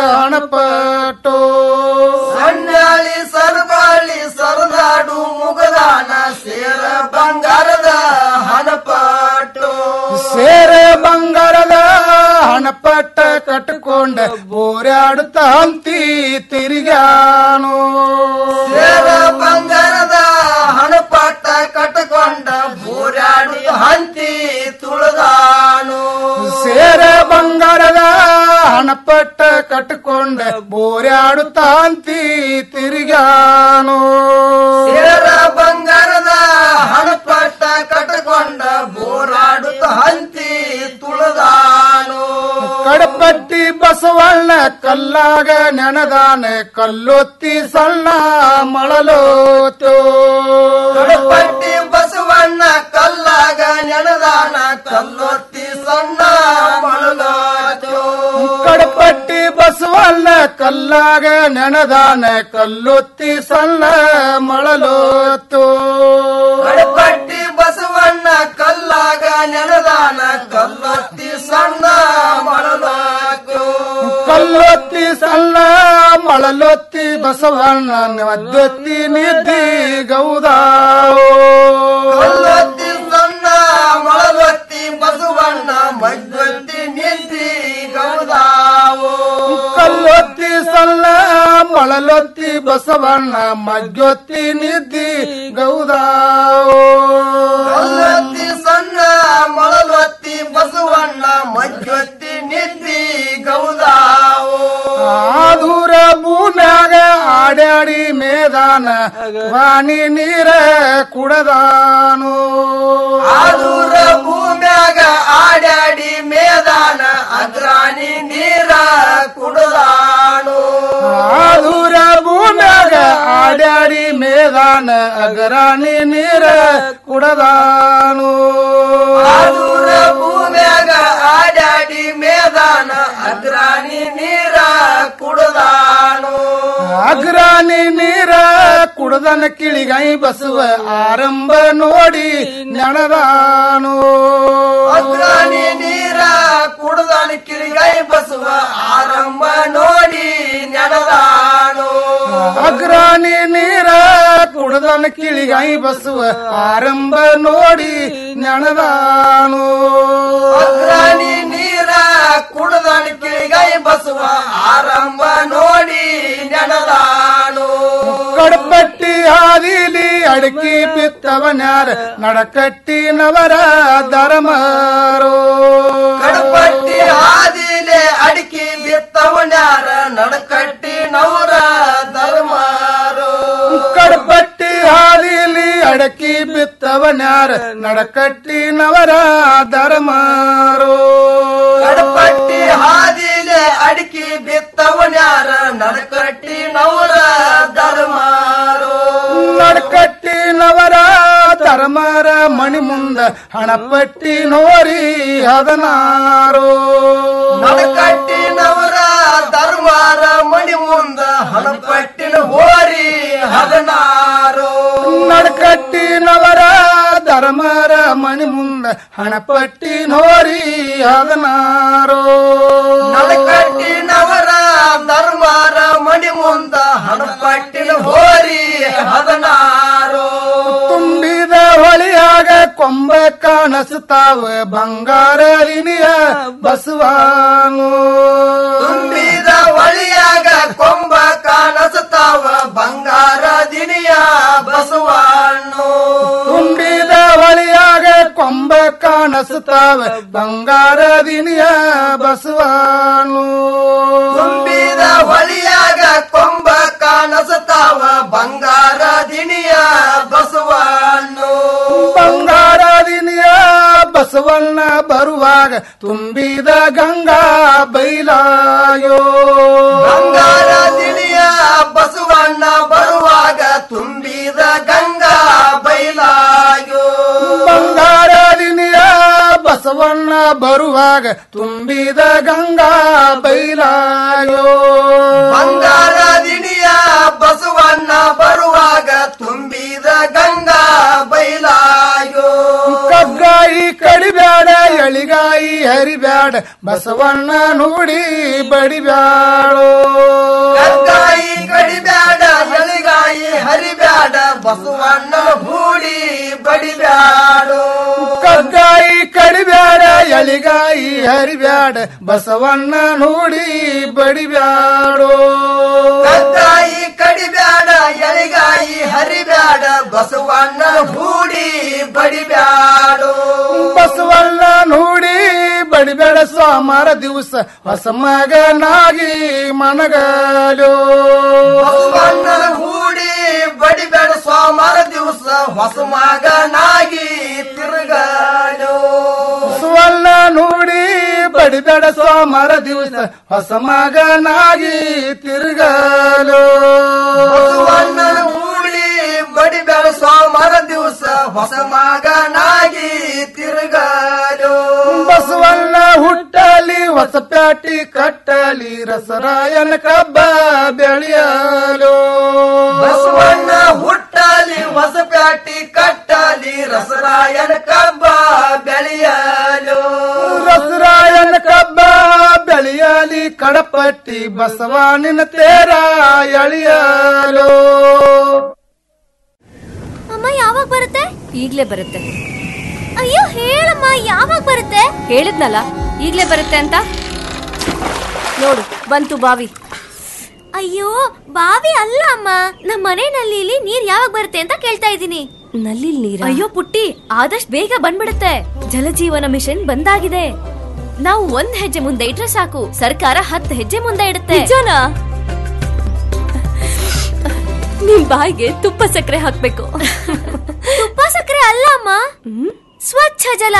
ಹಣಪಟೋ ಸಣ್ಯಾಳಿ ಸರ್ಪಾಳಿ ಸರದಾಡು ಮುಗದಾನ ಸೇರ ಬಂಗಾರದ ಹಣಪಾಟು ಸೇರ ಬಂಗಾರದ ಹಣಪಟ್ಟ ಕಟ್ಕೊಂಡ ಬೋರ್ಯಾಡುತ್ತ ಹಂತಿ ತಿರುಗಾನು ಸೇರ ಬಂಗಾರದ ಹಣಪಾಟ ಕಟ್ಟಕೊಂಡ ಬೂರಾಡಿ ಹಂತಿ ತುಳಿದಾನು ಸೇರ ಬಂಗಾರದ ಹಣಪಟ್ಟ ಕಟ್ಕೊಂಡ ಬೋರ್ಯಾಡುತ್ತ ಹಂತಿ ತಿರುಗಾನು ಸೇರ ಬಂಗಾರದ ಹಣಪಾಟ ಕಟ್ಟಕೊಂಡ ಬೋರಾಡುತ್ತ ಹಂತಿ ತುಳಿದಾನು ಕಡಪಟ್ಟಿ ಬಸವಣ್ಣ ಕಲ್ಲಾಗ ನೆನದಾನ ಕಲ್ಲೊತ್ತಿ ಸಣ್ಣ ಮಳಲೋತೋ ಕಡಪಟ್ಟಿ ಬಸವಣ್ಣ ಕಲ್ಲಾಗ ನೆನದಾನ ಕಲ್ಲೊತ್ತಿ ಸಣ್ಣ ಮಳಗಾತು ಕಡಪಟ್ಟಿ ಬಸವಣ್ಣ ಕಲ್ಲಾಗ ನೆನದಾನ ಕಲ್ಲೊತ್ತಿ ಸಣ್ಣ ಮಳಲೋತೋ ಕಡಪಟ್ಟಿ ಬಸವಣ್ಣ ಕಲ್ಲಾಗ ನೆನದಾನ ಕಲ್ಲೊತ್ತಿ ಸಣ್ಣ ಮಳಗಾತು ಕಲ್ಲೊತ್ತಿ ಸಣ್ಣ ಮಳಲೊತ್ತಿ ಬಸವಣ್ಣ ಒದ್ದೊತ್ತಿ ನಿದ್ದಿ ಗೌದಾವೋ ಕಲ್ಲೊತ್ತಿ ಸಣ್ಣ ಮಳಲೊತ್ತಿ ಬಸವ ಮೊಳಲೊತ್ತಿ ಬಸವಣ್ಣ ಮಗ್ಗೊತ್ತಿ ನಿದ್ದಿ ಗೌದಾವೋ ಕಲ್ಲೊತ್ತಿ ಸಣ್ಣ ಮೊಳಲೊತ್ತಿ ಬಸವಣ್ಣ ಮಜ್ಜೊತ್ತಿ ನಿದ್ದಿ ಗೌದಾವೋ ಆದೂರ ಭೂಮ್ಯಾಗ ಆಡ್ಯಾಡಿ ಮೇದಾನ ವಾಣಿ ನೀರ ಕುಡದಾನು ಆದೂರ ಭೂಮ್ಯಾಗ ಆಡ್ಯಾಡಿ ಮೇದಾನ ಅಗ್ರಾಣಿ ನೀರ ಕುಡದಾನು ಆದೂರ ಭೂಮ್ಯಾಗ ಆಡ್ಯಾಡಿ ಮೇದಾನ ಅಗರಾಣಿ ನೀರ ಕುಡದಾನು ಆದೂರ ಭೂಮ್ಯಾಗ ಆಡ್ಯಾಡಿ ಮೇದಾನ ಅಗ್ರಾಣಿ ನೀರ ಕುಡದಾನು ಅಗ್ರಾಣಿ ನೀರ ಕುಡದನ ಕಿಳಿಗೈ ಬಸವ ಆರಂಭ ನೋಡಿ ನೆಣದಾನು ಅಗ್ರಾಣಿ ನೀರ ಕುಡದಾನ ಕಿಳಿಗೈ ಬಸವ ಆರಂಭ ನೋಡಿ ನಡೆದಾನು ಅಗ್ರಾಣಿ ನೀರ ಕುಡದನ ಕಿಳಿಗೈ ಬಸವ ಆರಂಭ ನೋಡಿ ನೆಣದಾನು ಅಗ್ರಾಣಿ ನೀರ ಕುಡದಾನ ಕಿಳಿಗೈ ಬಸವ ಆರಂಭ ನೋಡಿ ನಡೆದಾನು ಕಡಪಟ್ಟಿ ಹಾದಿಲಿ ಅಡಕಿ ಬಿತ್ತವನ್ಯಾರ ನಡಕಟ್ಟಿನವರ ಧರ್ಮರೋ ಕಡಪಟ್ಟಿ ಹಾದಿಲೆ ಅಡಿಕೆ ಬಿತ್ತವನ್ಯಾರ ನಡಕಟ್ಟಿ ನವರ ಧರ್ಮಾರು ಕಡಪಟ್ಟಿ ಹಾದಿಲಿ ಅಡಕಿ ಬಿತ್ತವನ್ಯಾರ ನಡಕಟ್ಟಿನವರ ಧರ್ಮರೋ ಕಡಪಟ್ಟಿ ಹಾದಿಲೆ ಅಡಿಕೆ ಬಿತ್ತವನ್ಯಾರ ನಡಕಟ್ಟಿ ನವರ ಧರ್ಮಾರು ನಡಕಟ್ಟಿನವರ ಧರ್ಮರ ಮಣಿ ಮುಂದ ಹಣಪಟ್ಟಿ ನೋರಿ ಹದನಾರೋ ನಡಕಟ್ಟಿ ನವರ ಧರ್ಮಾರ ಮಣಿ ಮುಂದ ಹಣಪಟ್ಟಿನ ಹೋರಿ ಹದನಾರು ನಡಕಟ್ಟಿನವರ ಧರ್ಮರ ಮಣಿ ಮುಂದ ಹಣಪಟ್ಟಿ ನೋರಿ ಹದನಾರೋ ನಡಕಟ್ಟಿ ನವರ ಧರ್ಮಾರ ಮಣಿ ಮುಂದ ಹಣಪಟ್ಟಿನ ಹೋರಿ ಹದನಾರು ತುಂಬಿದ ಹೊಳಿಯಾಗ ಕೊಂಬ ಕಾಣಿಸ್ತಾವ ಬಂಗಾರಲಿನಿಯ ಬಸವಾನು ತುಂಬಿದ ಒಳಿಯಾಗ ಕೊಂಬ ಕಾಣಿಸ್ತಾವ ಬಂಗಾರ ದಿನಿಯ ಬಸವಣ್ಣು ತುಂಬಿದ ಹೊಳಿಯಾಗ ಕೊಂಬ ಕಾಣಿಸ್ತಾವ ಬಂಗಾರದಿನಿಯ ಬಸವಾನು ತುಂಬಿದ ಹೊಳಿಯಾಗ ಕೊಂಬ ಕಾಣಿಸ್ತಾವ ಬಂಗಾರ ದಿನಿಯ ಬಸವಣ್ಣು ಬಂಗಾರದಿನಿಯ ಬಸವಣ್ಣ ಬರುವಾಗ ತುಂಬಿದ ಗಂಗಾ ಬೈಲಾಯೋ ಬಂಗಾರ ದಿನಿಯ ಬಸವಣ್ಣ ಬರುವಾಗ ತುಂಬಿದ ಗಂಗಾ ಬೈಲಾಯೋ ಬಂಗಾರದಿನಿಯ ಬಸವಣ್ಣ ಬರುವಾಗ ತುಂಬಿದ ಗಂಗಾ ಬೈಲಾಯೋ ಬಂಗಾರ ದಿನಿಯ ಬಸವಣ್ಣ ಬರುವಾಗ ತುಂಬಿದ ಗಂಗಾ ಬೈಲಾಯೋ ಕಗ್ಗಾಯಿ ಕಡಿಬ್ಯಾಡ ಎಳಿಗಾಯಿ ಹರಿಬ್ಯಾಡ ಬಸವಣ್ಣ ನುಡಿ ಬಡಿಬ್ಯಾಡೋ ಕಗ್ಗಾಯಿ ಕಡಿಬ್ಯಾಡ ಎಳಿಗಾಯಿ ಹರಿಬ್ಯಾಡ ಬಸವಣ್ಣ ಹೂಡಿ ಬಡಿಬ್ಯಾಡೋ ಕಗ್ಗಾಯಿ ಕಡಿಬ್ಯಾಡ ಎಳಿಗಾಯಿ ಹರಿಬ್ಯಾಡ ಬಸವಣ್ಣ ನುಡಿ ಬಡಿಬ್ಯಾಡೋ ಕಗ್ಗಾಯಿ ಕಡಿಬ್ಯಾಡ ಎಳಿಗಾಯಿ ಹರಿಬ್ಯಾಡ ಬಸವಣ್ಣ ಹೂಡಿ ಬಡಿಬ್ಯಾಡೋ ಬಸವಣ್ಣ ನುಡಿ ಬಡಿಬೇಡ ಸೋಮವಾರ ದಿವಸ ಹೊಸ ಮಗನಾಗಿ ಮನಗಲೋ ಬಸವಣ್ಣನ ಹೂಡಿ ಬಡಿಬೇಡ ಸೋಮವಾರ ದಿವಸ ಹೊಸ ಮಗನಾಗಿ ತಿರುಗಾಡೋ ಬಸವಣ್ಣ ನುಡಿ ಬಡಿಬೇಡ ಸೋಮವಾರ ದಿವಸ ಹೊಸ ಮಗನಾಗಿ ತಿರುಗಲೋ ಬಸವಣ್ಣನ ಹೂಡಿ ಬಡಿಬೇಡ ಸೋಮವಾರ ದಿವಸ ಹೊಸ ಮಗನಾಗಿ ತಿರುಗಾಡೋ ಬಸವಣ್ಣ ಹುಟ್ಟಲಿ ಹೊಸ ಪ್ಯಾಟಿ ಕಟ್ಟಲಿ ರಸರಾಯನ ಕಬ್ಬ ಬೆಳೆಯಲು ಬಸವಣ್ಣ ಹುಟ್ಟಲಿ ಹೊಸ ಪ್ಯಾಟಿ ಕಟ್ಟಲಿ ರಸರಾಯನ ಕಬ್ಬ ಬೆಳೆಯಲು ರಸರಾಯನ ಕಬ್ಬ ಬೆಳೆಯಲಿ ಕಡಪಟ್ಟಿ ಬಸವಣ್ಣಿನ ತೇರ ಎಳೆಯಲು ಅಮ್ಮ ಯಾವಾಗ ಬರುತ್ತೆ ಈಗ್ಲೇ ಬರುತ್ತೆ ಅಯ್ಯೋ ಹೇಳಮ್ಮ ಯಾವಾಗ ಬರುತ್ತೆ ಹೇಳಿದ್ನಲ್ಲ ಈಗ್ಲೇ ಬರುತ್ತೆ ಅಂತ ನೋಡು ಬಂತು ಬಾವಿ ಅಯ್ಯೋ ಬಾವಿ ಅಲ್ಲ ಅಮ್ಮ ನಮ್ಮ ಮನೆ ನಲ್ಲಿಲಿ ನೀರ್ ಯಾವಾಗ ಬರುತ್ತೆ ಅಂತ ಕೇಳ್ತಾ ಇದ್ದೀನಿ ನಲ್ಲಿ ನೀರ್ ಅಯ್ಯೋ ಪುಟ್ಟಿ ಆದಷ್ಟು ಬೇಗ ಬಂದ್ಬಿಡುತ್ತೆ ಜಲಜೀವನ ಮಿಷನ್ ಬಂದಾಗಿದೆ ನಾವು ಒಂದ್ ಹೆಜ್ಜೆ ಮುಂದೆ ಇಟ್ರೆ ಸಾಕು ಸರ್ಕಾರ ಹತ್ತು ಹೆಜ್ಜೆ ಮುಂದೆ ಇಡುತ್ತೆ ನಿಜನಾ ನಿಮ್ ಬಾಯಿಗೆ ತುಪ್ಪ ಸಕ್ಕರೆ ಹಾಕ್ಬೇಕು ತುಪ್ಪ ಸಕ್ಕರೆ ಅಲ್ಲ ಅಮ್ಮ ಸ್ವಚ್ಛ ಜಲ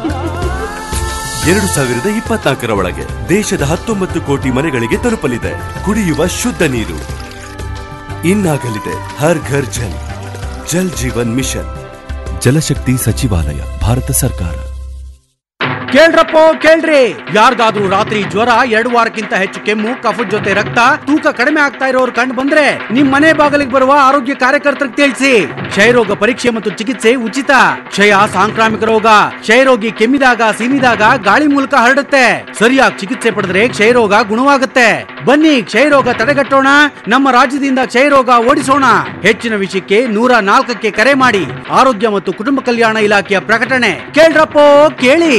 ಎರಡು ಸಾವಿರದ ಇಪ್ಪತ್ನಾಲ್ಕರ ಒಳಗೆ ದೇಶದ ಹತ್ತೊಂಬತ್ತು ಕೋಟಿ ಮನೆಗಳಿಗೆ ತಲುಪಲಿದೆ ಕುಡಿಯುವ ಶುದ್ಧ ನೀರು ಇನ್ನಾಗಲಿದೆ ಹರ್ ಘರ್ ಜಲ್ ಜಲ್ ಜೀವನ್ ಮಿಷನ್ ಜಲಶಕ್ತಿ ಸಚಿವಾಲಯ ಭಾರತ ಸರ್ಕಾರ ಕೇಳ್ರಪ್ಪೋ ಕೇಳ್ರಿ ಯಾರ್ಗಾದ್ರೂ ರಾತ್ರಿ ಜ್ವರ ಎರಡು ವಾರಕ್ಕಿಂತ ಹೆಚ್ಚು ಕೆಮ್ಮು ಕಫದ ಜೊತೆ ರಕ್ತ ತೂಕ ಕಡಿಮೆ ಆಗ್ತಾ ಇರೋರು ಕಂಡು ಬಂದ್ರೆ ನಿಮ್ ಮನೆ ಬಾಗಿಲಿಗೆ ಬರುವ ಆರೋಗ್ಯ ಕಾರ್ಯಕರ್ತರಿಗೆ ತಿಳಿಸಿ ಕ್ಷಯರೋಗ ಪರೀಕ್ಷೆ ಮತ್ತು ಚಿಕಿತ್ಸೆ ಉಚಿತ ಕ್ಷಯ ಸಾಂಕ್ರಾಮಿಕ ರೋಗ ಕ್ಷಯರೋಗಿ ಕೆಮ್ಮಿದಾಗ ಸೀನಿದಾಗ ಗಾಳಿ ಮೂಲಕ ಹರಡುತ್ತೆ ಸರಿಯಾಗಿ ಚಿಕಿತ್ಸೆ ಪಡೆದ್ರೆ ಕ್ಷಯರೋಗ ಗುಣವಾಗುತ್ತೆ ಬನ್ನಿ ಕ್ಷಯರೋಗ ತಡೆಗಟ್ಟೋಣ ನಮ್ಮ ರಾಜ್ಯದಿಂದ ಕ್ಷಯರೋಗ ಓಡಿಸೋಣ ಹೆಚ್ಚಿನ ವಿಷಯಕ್ಕೆ ನೂರ ನಾಲ್ಕಕ್ಕೆ ಕರೆ ಮಾಡಿ ಆರೋಗ್ಯ ಮತ್ತು ಕುಟುಂಬ ಕಲ್ಯಾಣ ಇಲಾಖೆಯ ಪ್ರಕಟಣೆ ಕೇಳ್ರಪ್ಪೋ ಕೇಳಿ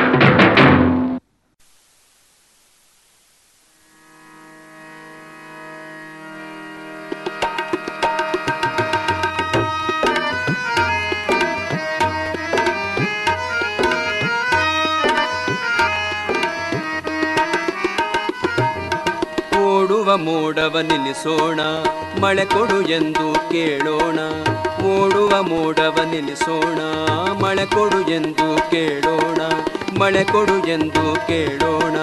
ಓಡುವ ಮೋಡವ ನಿಲ್ಲಿಸೋಣ ಮಳೆ ಕೊಡು ಎಂದು ಕೇಳೋಣ ಓಡುವ ಮೋಡವ ನಿಲ್ಲಿಸೋಣ ಮಳೆ ಕೊಡು ಎಂದು ಕೇಳೋಣ ಮಳೆ ಕೊಡು ಎಂದು ಕೇಳೋಣ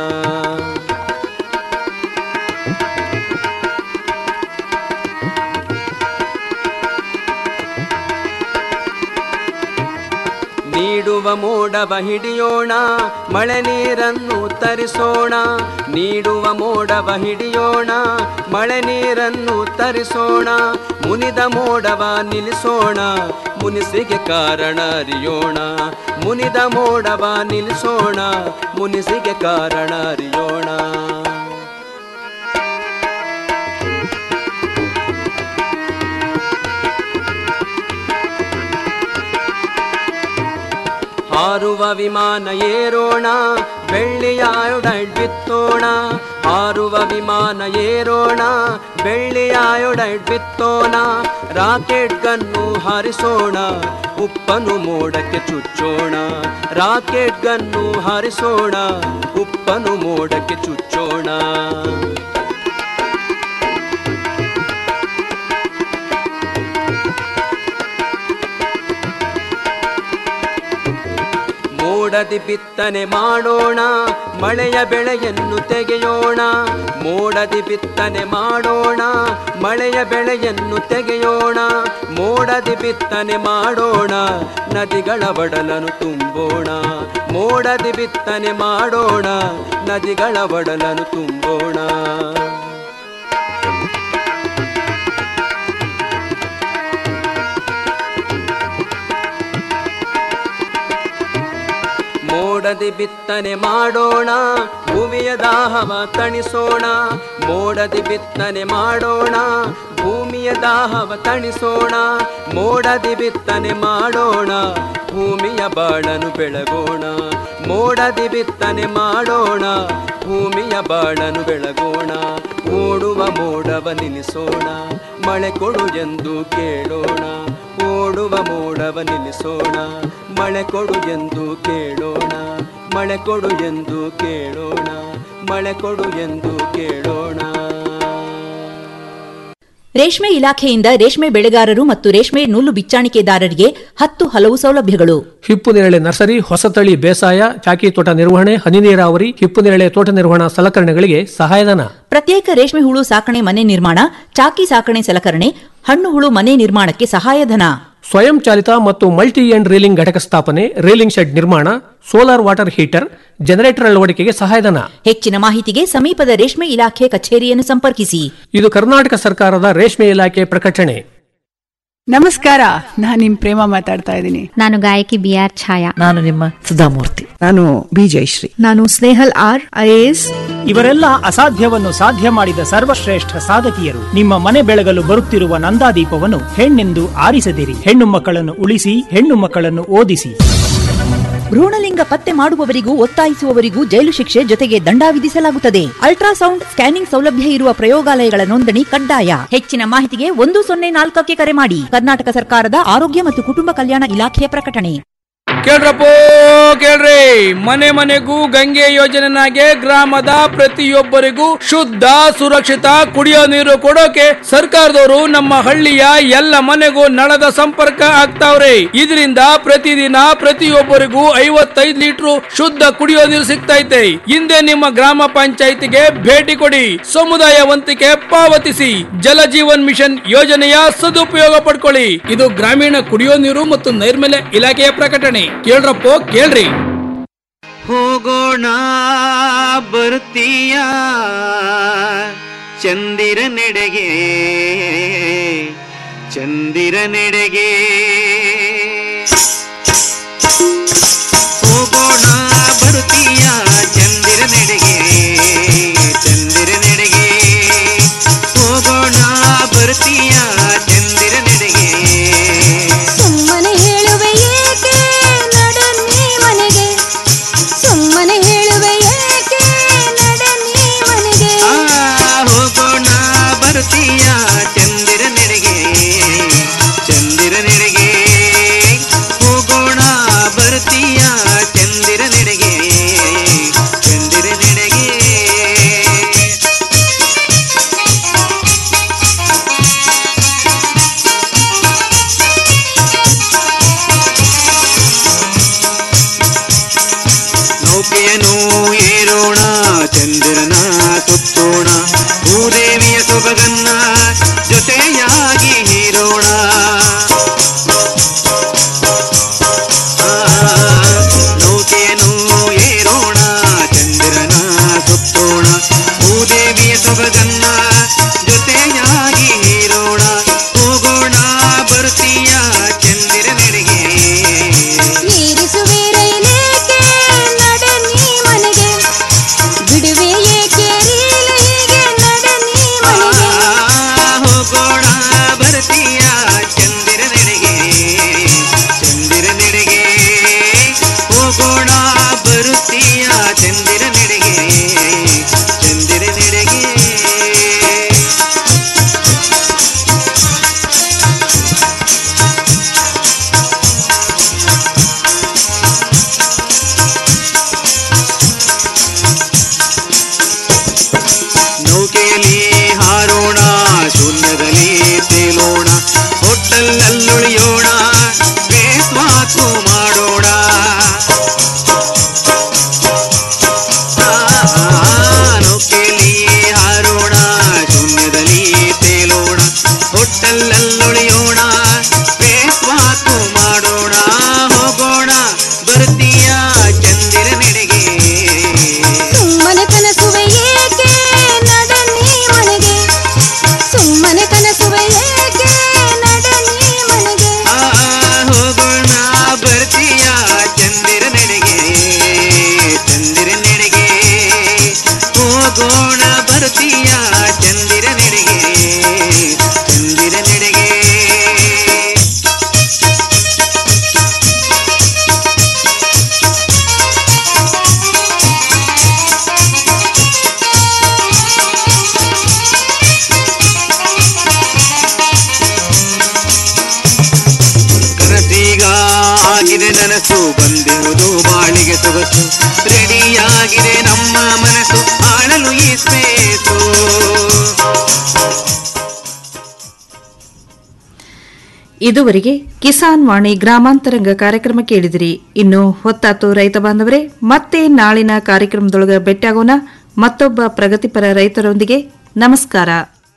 ನೀಡುವ ಮೋಡವ ಹಿಡಿಯೋಣ ಮಳೆ ನೀರನ್ನು ತರಿಸೋಣ ನೀಡುವ ಮೋಡವ ಹಿಡಿಯೋಣ ಮಳೆ ನೀರನ್ನು ತರಿಸೋಣ ಮುನಿದ ಮೋಡವ ನಿಲ್ಲಿಸೋಣ ಮುನಿಸಿಗೆ ಕಾರಣ ಅರಿಯೋಣ ಮುನಿದ ಮೋಡವ ನಿಲ್ಲಿಸೋಣ ಮುನಿಸಿಗೆ ಕಾರಣ ಅರಿಯೋಣ ಹಾರುವ ವಿಮಾನ ಏರೋಣ ಬೆಳ್ಳಿಯ ಅಯೋಡೈಡ್ ಬಿತ್ತೋಣ ಹಾರುವ ವಿಮಾನ ಏರೋಣ ಬೆಳ್ಳಿಯ ಅಯೋಡೈಡ್ ಬಿತ್ತೋಣ ರಾಕೆಟ್ ಗನ್ನು ಹಾರಿಸೋಣ ಉಪ್ಪನು ಮೋಡಕ್ಕೆ ಚುಚ್ಚೋಣ ರಾಕೆಟ್ ಗನ್ನು ಹಾರಿಸೋಣ ಉಪ್ಪನು ಮೋಡಕ್ಕೆ ಚುಚ್ಚೋಣ ಮೋಡದಿ ಬಿತ್ತನೆ ಮಾಡೋಣ ಮಳೆಯ ಬೆಳೆಯನ್ನು ತೆಗೆಯೋಣ ಮೋಡದಿ ಬಿತ್ತನೆ ಮಾಡೋಣ ಮಳೆಯ ಬೆಳೆಯನ್ನು ತೆಗೆಯೋಣ ಮೋಡದಿ ಬಿತ್ತನೆ ಮಾಡೋಣ ನದಿಗಳ ಒಡಲನ್ನು ತುಂಬೋಣ ಮೋಡದಿ ಬಿತ್ತನೆ ಮಾಡೋಣ ನದಿಗಳ ಒಡಲನ್ನು ತುಂಬೋಣ ಮೋಡದಿ ಬಿತ್ತನೆ ಮಾಡೋಣ ಭೂಮಿಯ ದಾಹವ ತಣಿಸೋಣ ಮೋಡದಿ ಬಿತ್ತನೆ ಮಾಡೋಣ ಭೂಮಿಯ ದಾಹವ ತಣಿಸೋಣ ಮೋಡದಿ ಬಿತ್ತನೆ ಮಾಡೋಣ ಭೂಮಿಯ ಬಾಳನು ಬೆಳಗೋಣ ಮೋಡದಿ ಬಿತ್ತನೆ ಮಾಡೋಣ ಭೂಮಿಯ ಬಾಳನು ಬೆಳಗೋಣ ಓಡುವ ಮೋಡವ ನಿಲ್ಲಿಸೋಣ ಮಳೆ ಕೊಡು ಎಂದು ಕೇಳೋಣ ಓಡುವ ಮೋಡವ ನಿಲ್ಲಿಸೋಣ ಮಳೆ ಕೊಡು ಎಂದು ಕೇಳೋಣ ಮಳೆ ಕೊಡು ಎಂದು ಕೇಳೋಣ ಮಳೆ ಕೊಡು ಎಂದು ಕೇಳೋಣ ರೇಷ್ಮೆ ಇಲಾಖೆಯಿಂದ ರೇಷ್ಮೆ ಬೆಳೆಗಾರರು ಮತ್ತು ರೇಷ್ಮೆ ನೂಲು ಬಿಚ್ಚಾಣಿಕೆದಾರರಿಗೆ ಹತ್ತು ಹಲವು ಸೌಲಭ್ಯಗಳು ಹಿಪ್ಪು ನೇರಳೆ ನರ್ಸರಿ ಹೊಸತಳಿ ಬೇಸಾಯ ಚಾಕಿ ತೋಟ ನಿರ್ವಹಣೆ ಹನಿ ನೀರಾವರಿ ಹಿಪ್ಪು ನೇರಳೆ ತೋಟ ನಿರ್ವಹಣಾ ಸಲಕರಣೆಗಳಿಗೆ ಸಹಾಯಧನ ಪ್ರತ್ಯೇಕ ರೇಷ್ಮೆ ಹುಳು ಸಾಕಣೆ ಮನೆ ನಿರ್ಮಾಣ ಚಾಕಿ ಸಾಕಣೆ ಸಲಕರಣೆ ಹಣ್ಣು ಹುಳು ಮನೆ ನಿರ್ಮಾಣಕ್ಕೆ ಸಹಾಯಧನ ಸ್ವಯಂ ಚಾಲಿತ ಮತ್ತು ಮಲ್ಟಿ ಎಂಡ್ ರೀಲಿಂಗ್ ಘಟಕ ಸ್ಥಾಪನೆ ರೀಲಿಂಗ್ ಶೆಡ್ ನಿರ್ಮಾಣ ಸೋಲಾರ್ ವಾಟರ್ ಹೀಟರ್ ಜನರೇಟರ್ ಅಳವಡಿಕೆಗೆ ಸಹಾಯಧನ ಹೆಚ್ಚಿನ ಮಾಹಿತಿಗೆ ಸಮೀಪದ ರೇಷ್ಮೆ ಇಲಾಖೆ ಕಚೇರಿಯನ್ನು ಸಂಪರ್ಕಿಸಿ ಇದು ಕರ್ನಾಟಕ ಸರ್ಕಾರದ ರೇಷ್ಮೆ ಇಲಾಖೆ ಪ್ರಕಟಣೆ ನಮಸ್ಕಾರ ನಾನು ನಿಮ್ ಪ್ರೇಮ ಮಾತಾಡ್ತಾ ಇದ್ದೀನಿ ನಾನು ಗಾಯಕಿ ಬಿ ಆರ್ ಛಾಯಾ ನಾನು ನಿಮ್ಮ ಸುಧಾಮೂರ್ತಿ ನಾನು ಬಿ ಜಯಶ್ರೀ ನಾನು ಸ್ನೇಹಲ್ ಆರ್ ಐಎಎಸ್ ಇವರೆಲ್ಲ ಅಸಾಧ್ಯವನ್ನು ಸಾಧ್ಯ ಮಾಡಿದ ಸರ್ವಶ್ರೇಷ್ಠ ಸಾಧಕಿಯರು ನಿಮ್ಮ ಮನೆ ಬೆಳಗಲು ಬರುತ್ತಿರುವ ನಂದಾದೀಪವನ್ನು ಹೆಣ್ಣೆಂದು ಆರಿಸದಿರಿ ಹೆಣ್ಣು ಮಕ್ಕಳನ್ನು ಉಳಿಸಿ ಹೆಣ್ಣು ಮಕ್ಕಳನ್ನು ಓದಿಸಿ ಭ್ರೂಣಲಿಂಗ ಪತ್ತೆ ಮಾಡುವವರಿಗೂ ಒತ್ತಾಯಿಸುವವರಿಗೂ ಜೈಲು ಶಿಕ್ಷೆ ಜೊತೆಗೆ ದಂಡ ವಿಧಿಸಲಾಗುತ್ತದೆ ಅಲ್ಟ್ರಾಸೌಂಡ್ ಸ್ಕ್ಯಾನಿಂಗ್ ಸೌಲಭ್ಯ ಇರುವ ಪ್ರಯೋಗಾಲಯಗಳ ನೋಂದಣಿ ಕಡ್ಡಾಯ ಹೆಚ್ಚಿನ ಮಾಹಿತಿಗೆ ಒಂದು ಸೊನ್ನೆ ನಾಲ್ಕಕ್ಕೆ ಕರೆ ಮಾಡಿ ಕರ್ನಾಟಕ ಸರ್ಕಾರದ ಆರೋಗ್ಯ ಮತ್ತು ಕುಟುಂಬ ಕಲ್ಯಾಣ ಇಲಾಖೆಯ ಪ್ರಕಟಣೆ ಕೇಳ್ರಪ್ಪೋ ಕೇಳ್ರಿ ಮನೆ ಮನೆಗೂ ಗಂಗೆ ಯೋಜನೆನಾಗೆ ಗ್ರಾಮದ ಪ್ರತಿಯೊಬ್ಬರಿಗೂ ಶುದ್ಧ ಸುರಕ್ಷಿತ ಕುಡಿಯೋ ನೀರು ಕೊಡೋಕೆ ಸರ್ಕಾರದವರು ನಮ್ಮ ಹಳ್ಳಿಯ ಎಲ್ಲ ಮನೆಗೂ ನಳದ ಸಂಪರ್ಕ ಆಗ್ತಾವ್ರೆ ಇದರಿಂದ ಪ್ರತಿದಿನ ಪ್ರತಿಯೊಬ್ಬರಿಗೂ ಐವತ್ತೈದು ಲೀಟರ್ ಶುದ್ಧ ಕುಡಿಯೋ ನೀರು ಸಿಗ್ತೈತೆ ಹಿಂದೆ ನಿಮ್ಮ ಗ್ರಾಮ ಪಂಚಾಯಿತಿಗೆ ಭೇಟಿ ಕೊಡಿ ಸಮುದಾಯ ವಂತಿಕೆ ಪಾವತಿಸಿ ಜಲ ಜೀವನ್ ಮಿಷನ್ ಯೋಜನೆಯ ಸದುಪಯೋಗ ಪಡ್ಕೊಳ್ಳಿ ಇದು ಗ್ರಾಮೀಣ ಕುಡಿಯೋ ನೀರು ಮತ್ತು ನೈರ್ಮಲ್ಯ ಇಲಾಖೆಯ ಪ್ರಕಟಣೆ ಕೇಳ್ರಪ್ಪೋ ಕೇಳ್ರಿ ಹೋಗೋಣ ಬರ್ತೀಯ ಚಂದಿರ ನೆಡೆಗೆ ಚಂದಿರ ನೆಡೆಗೆ ಹೋಗೋಣ ಬರ್ತೀಯ ಚಂದಿರ ನೆಡೆಗೆ ಚಂದಿರ ನೆಡೆಗೆ ಹೋಗೋಣ ಬರ್ತೀಯ ಚಂದಿರ ನೆಡೆಗೆ ಸುಮ್ಮನೆ ಹೇಳುವೆ ಏಕೆ ನಡನ್ನಿ ಮನೆಗೆ ಸುಮ್ಮನೆ ಹೇಳುವೆ ಏಕೆ ನಡನ್ನಿ ಮನೆಗೆ ಆ ಹೋಗೋಣ ಬರ್ತೀಯ ಚಂದಿರ ನೆಡೆಗೆ ಚಂದಿರ ನೆಡೆಗೆ ಹೋಗೋಣ ಬರ್ತೀಯ ಚಂದಿರ ನೆಡೆಗೆ ಚಂದಿರ ನೆಡೆಗೆ ನೌಕೆಯನ್ನು ಏರೋಣ ಚಂದಿರನ ಸುತ್ತೋಣ ಭೂದೇವಿಯ ಸೊಬಗನ್ನ ಜೊತೆಯಾಗಿ ಹೀರೋಣ ಆ, ನೌಕೆಯನ್ನು ಏರೋಣ ಚಂದಿರನ ಸುತ್ತೋಣ ಭೂದೇವಿಯ ಸೊಬಗನ್ನ ಜೊತೆಯಾಗಿ ಹೀರೋಣ ಹೋಗೋಣ ಬರ್ತೀಯ ಚಂದಿರ ನೆಡೆಗೆ ಮೀರಿಸುವೆ ರೈಲೇಕೆ ನಡನ್ನಿ ಮನೆಗೆ ಬಿಡುವೆ ಏಕೆ ರೀಲೆಗೆ ನಡನ್ನಿ ಮನೆಗೆ ಹೋಗೋಣ ಬರ್ತೀಯ ಚಂದಿರ ನೆಡೆಗೆ ಚಂದಿರ ನೆಡೆಗೆ ಹೋಗೋಣ ಬರುತ್ತೀಯ ಚಂದಿರ ನೆಡೆಗೆ ಚಂದಿರ ನೆಡೆಗೆ ನೌಕೆಯಲ್ಲಿ ಹಾರೋಣ ಶೂನ್ಯದಲ್ಲಿ ತೇಲೋಣ ಹೋಟೆಲ್ನಲ್ಲುಳಿಯೋಣ ಬೇಸ್ ಮಾತು ಮಾಡೋಣ ಆ, ನೌಕೆಯಲ್ಲಿ ಹಾರೋಣ ಶೂನ್ಯದಲ್ಲಿ ತೇಲೋಣ ಹೋಟೆಲ್ನಲ್ಲುಳಿಯೋಣ ಬೇಸ್ ಮಾತು ಮಾಡೋಣ ಹೋಗೋಣ ಬರ್ತೀಯ ಚಂದಿರ ನೆಡೆಗೆ ಸುಮ್ಮನೆ ಕನಸುವೆ ಏಕೆ ನಡನ್ನಿ ಮನೆಗೆ ಸುಮ್ಮನೆ ಕನಸುವೆ ಏಕೆ ನಡನ್ನಿ ಮನೆಗೆ ಆ, ಹೋಗೋಣ ಬರ್ತೀಯ ಚಂದಿರ ನೆಡೆಗೆ ಚಂದಿರ ನೆಡೆಗೆ ಹೋಗೋಣ ಬರ್ತೀಯ ಚಂದಿರ ನೆಡೆಗೆ ಚಂದಿರ ನೆಡೆಗೆ ಕನಸೀಗ ಆಗಿದೆ ನನಸು ಬಂದಿರುವುದು ಬಾಳಿಗೆ ಸೊಗಸು ರೆಡಿಯಾಗಿದೆ ನಮ್ಮ ಮನಸ್ಸು ಆಳಲು ಈ ಸ್ಪೇಸು ಇದುವರೆಗೆ ಕಿಸಾನ್ ವಾಣಿ ಗ್ರಾಮಾಂತರಂಗ ಕಾರ್ಯಕ್ರಮ ಕೇಳಿದಿರಿ ಇನ್ನು ಹೊತ್ತಾತು ರೈತ ಬಾಂಧವರೇ ಮತ್ತೆ ನಾಳಿನ ಕಾರ್ಯಕ್ರಮದೊಳಗ ಭೇಟಿಯಾಗೋಣ ಮತ್ತೊಬ್ಬ ಪ್ರಗತಿಪರ ರೈತರೊಂದಿಗೆ ನಮಸ್ಕಾರ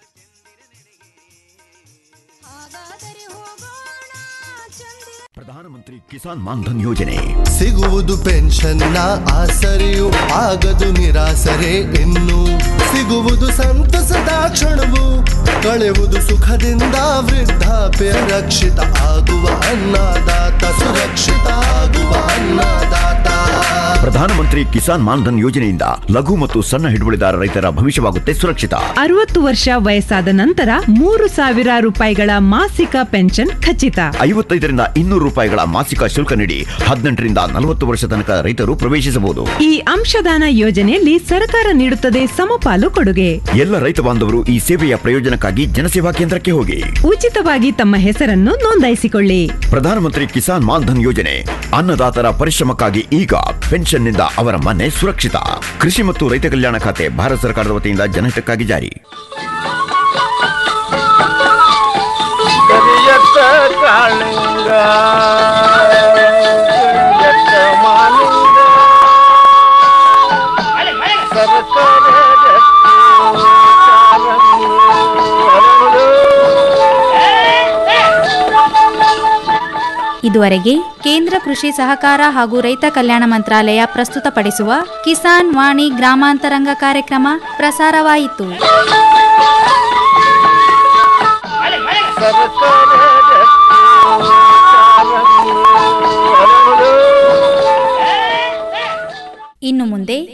ಪ್ರಧಾನಮಂತ್ರಿ ಕಿಸಾನ್ ಮಾನ್ಧನ್ ಯೋಜನೆ ಸಿಗುವುದು ಪೆನ್ಷನ್ನ ಆಸರೆಯು ಆಗದು ನಿರಾಸರೆ ಇನ್ನು ಸಿಗುವುದು ಸಂತಸದ ಕ್ಷಣವು ಕಳೆವುದು ಸುಖದಿಂದ ವೃದ್ಧಾಪ್ಯ ರಕ್ಷಿತ ಆಗುವ ಅನ್ನದಾತ ಸುರಕ್ಷಿತ ಆಗುವ ಅನ್ನದಾತ ಪ್ರಧಾನಮಂತ್ರಿ ಕಿಸಾನ್ ಮಾನ್ಧನ್ ಯೋಜನೆಯಿಂದ ಲಘು ಮತ್ತು ಸಣ್ಣ ಹಿಡುವಳಿದಾರ ರೈತರ ಭವಿಷ್ಯವಾಗುತ್ತೆ ಸುರಕ್ಷಿತ ಅರವತ್ತು ವರ್ಷ ವಯಸ್ಸಾದ ನಂತರ ಮೂರು ಸಾವಿರ ರೂಪಾಯಿಗಳ ಮಾಸಿಕ ಪೆನ್ಷನ್ ಖಚಿತ ಐವತ್ತೈದರಿಂದ ಇನ್ನೂರು ರೂಪಾಯಿಗಳ ಮಾಸಿಕ ಶುಲ್ಕ ನೀಡಿ ಹದಿನೆಂಟರಿಂದ ನಲವತ್ತು ವರ್ಷ ತನಕ ರೈತರು ಪ್ರವೇಶಿಸಬಹುದು ಈ ಅಂಶದಾನ ಯೋಜನೆಯಲ್ಲಿ ಸರ್ಕಾರ ನೀಡುತ್ತದೆ ಸಮಪಾಲು ಕೊಡುಗೆ ಎಲ್ಲ ರೈತ ಬಾಂಧವರು ಈ ಸೇವೆಯ ಪ್ರಯೋಜನಕ್ಕಾಗಿ ಜನಸೇವಾ ಕೇಂದ್ರಕ್ಕೆ ಹೋಗಿ ಉಚಿತವಾಗಿ ತಮ್ಮ ಹೆಸರನ್ನು ನೋಂದಾಯಿಸಿಕೊಳ್ಳಿ ಪ್ರಧಾನಮಂತ್ರಿ ಕಿಸಾನ್ ಮಾನ್ಧನ್ ಯೋಜನೆ ಅನ್ನದಾತರ ಪರಿಶ್ರಮಕ್ಕಾಗಿ ಈಗ ಪೆನ್ಷನ್ನಿಂದ ಅವರ ಮನೆ ಸುರಕ್ಷಿತ ಕೃಷಿ ಮತ್ತು ರೈತ ಕಲ್ಯಾಣ ಖಾತೆ ಭಾರತ ಸರ್ಕಾರದ ವತಿಯಿಂದ ಜನಹಿತಕ್ಕಾಗಿ ಜಾರಿ ಕರಿಯತ್ತ ಕಾಳಿಂಗ ಕರಿಯತ್ತ ಮಾಲಿಂಗ ಸರಸರ ಜಟ್ಟಿ ಕಾಲಂಗಿ ಹರಳು. ಇದುವರೆಗೆ ಕೇಂದ್ರ ಕೃಷಿ ಸಹಕಾರ ಹಾಗೂ ರೈತ ಕಲ್ಯಾಣ ಮಂತ್ರಾಲಯ ಪ್ರಸ್ತುತಪಡಿಸುವ ಕಿಸಾನ್ ವಾಣಿ ಗ್ರಾಮಾಂತರಂಗ ಕಾರ್ಯಕ್ರಮ ಪ್ರಸಾರವಾಯಿತು ಸರಸರ ಜಟ್ಟಿ ಕಾಲಂಗಿ ಹರಳು. ಇನ್ನು ಮುಂದೆ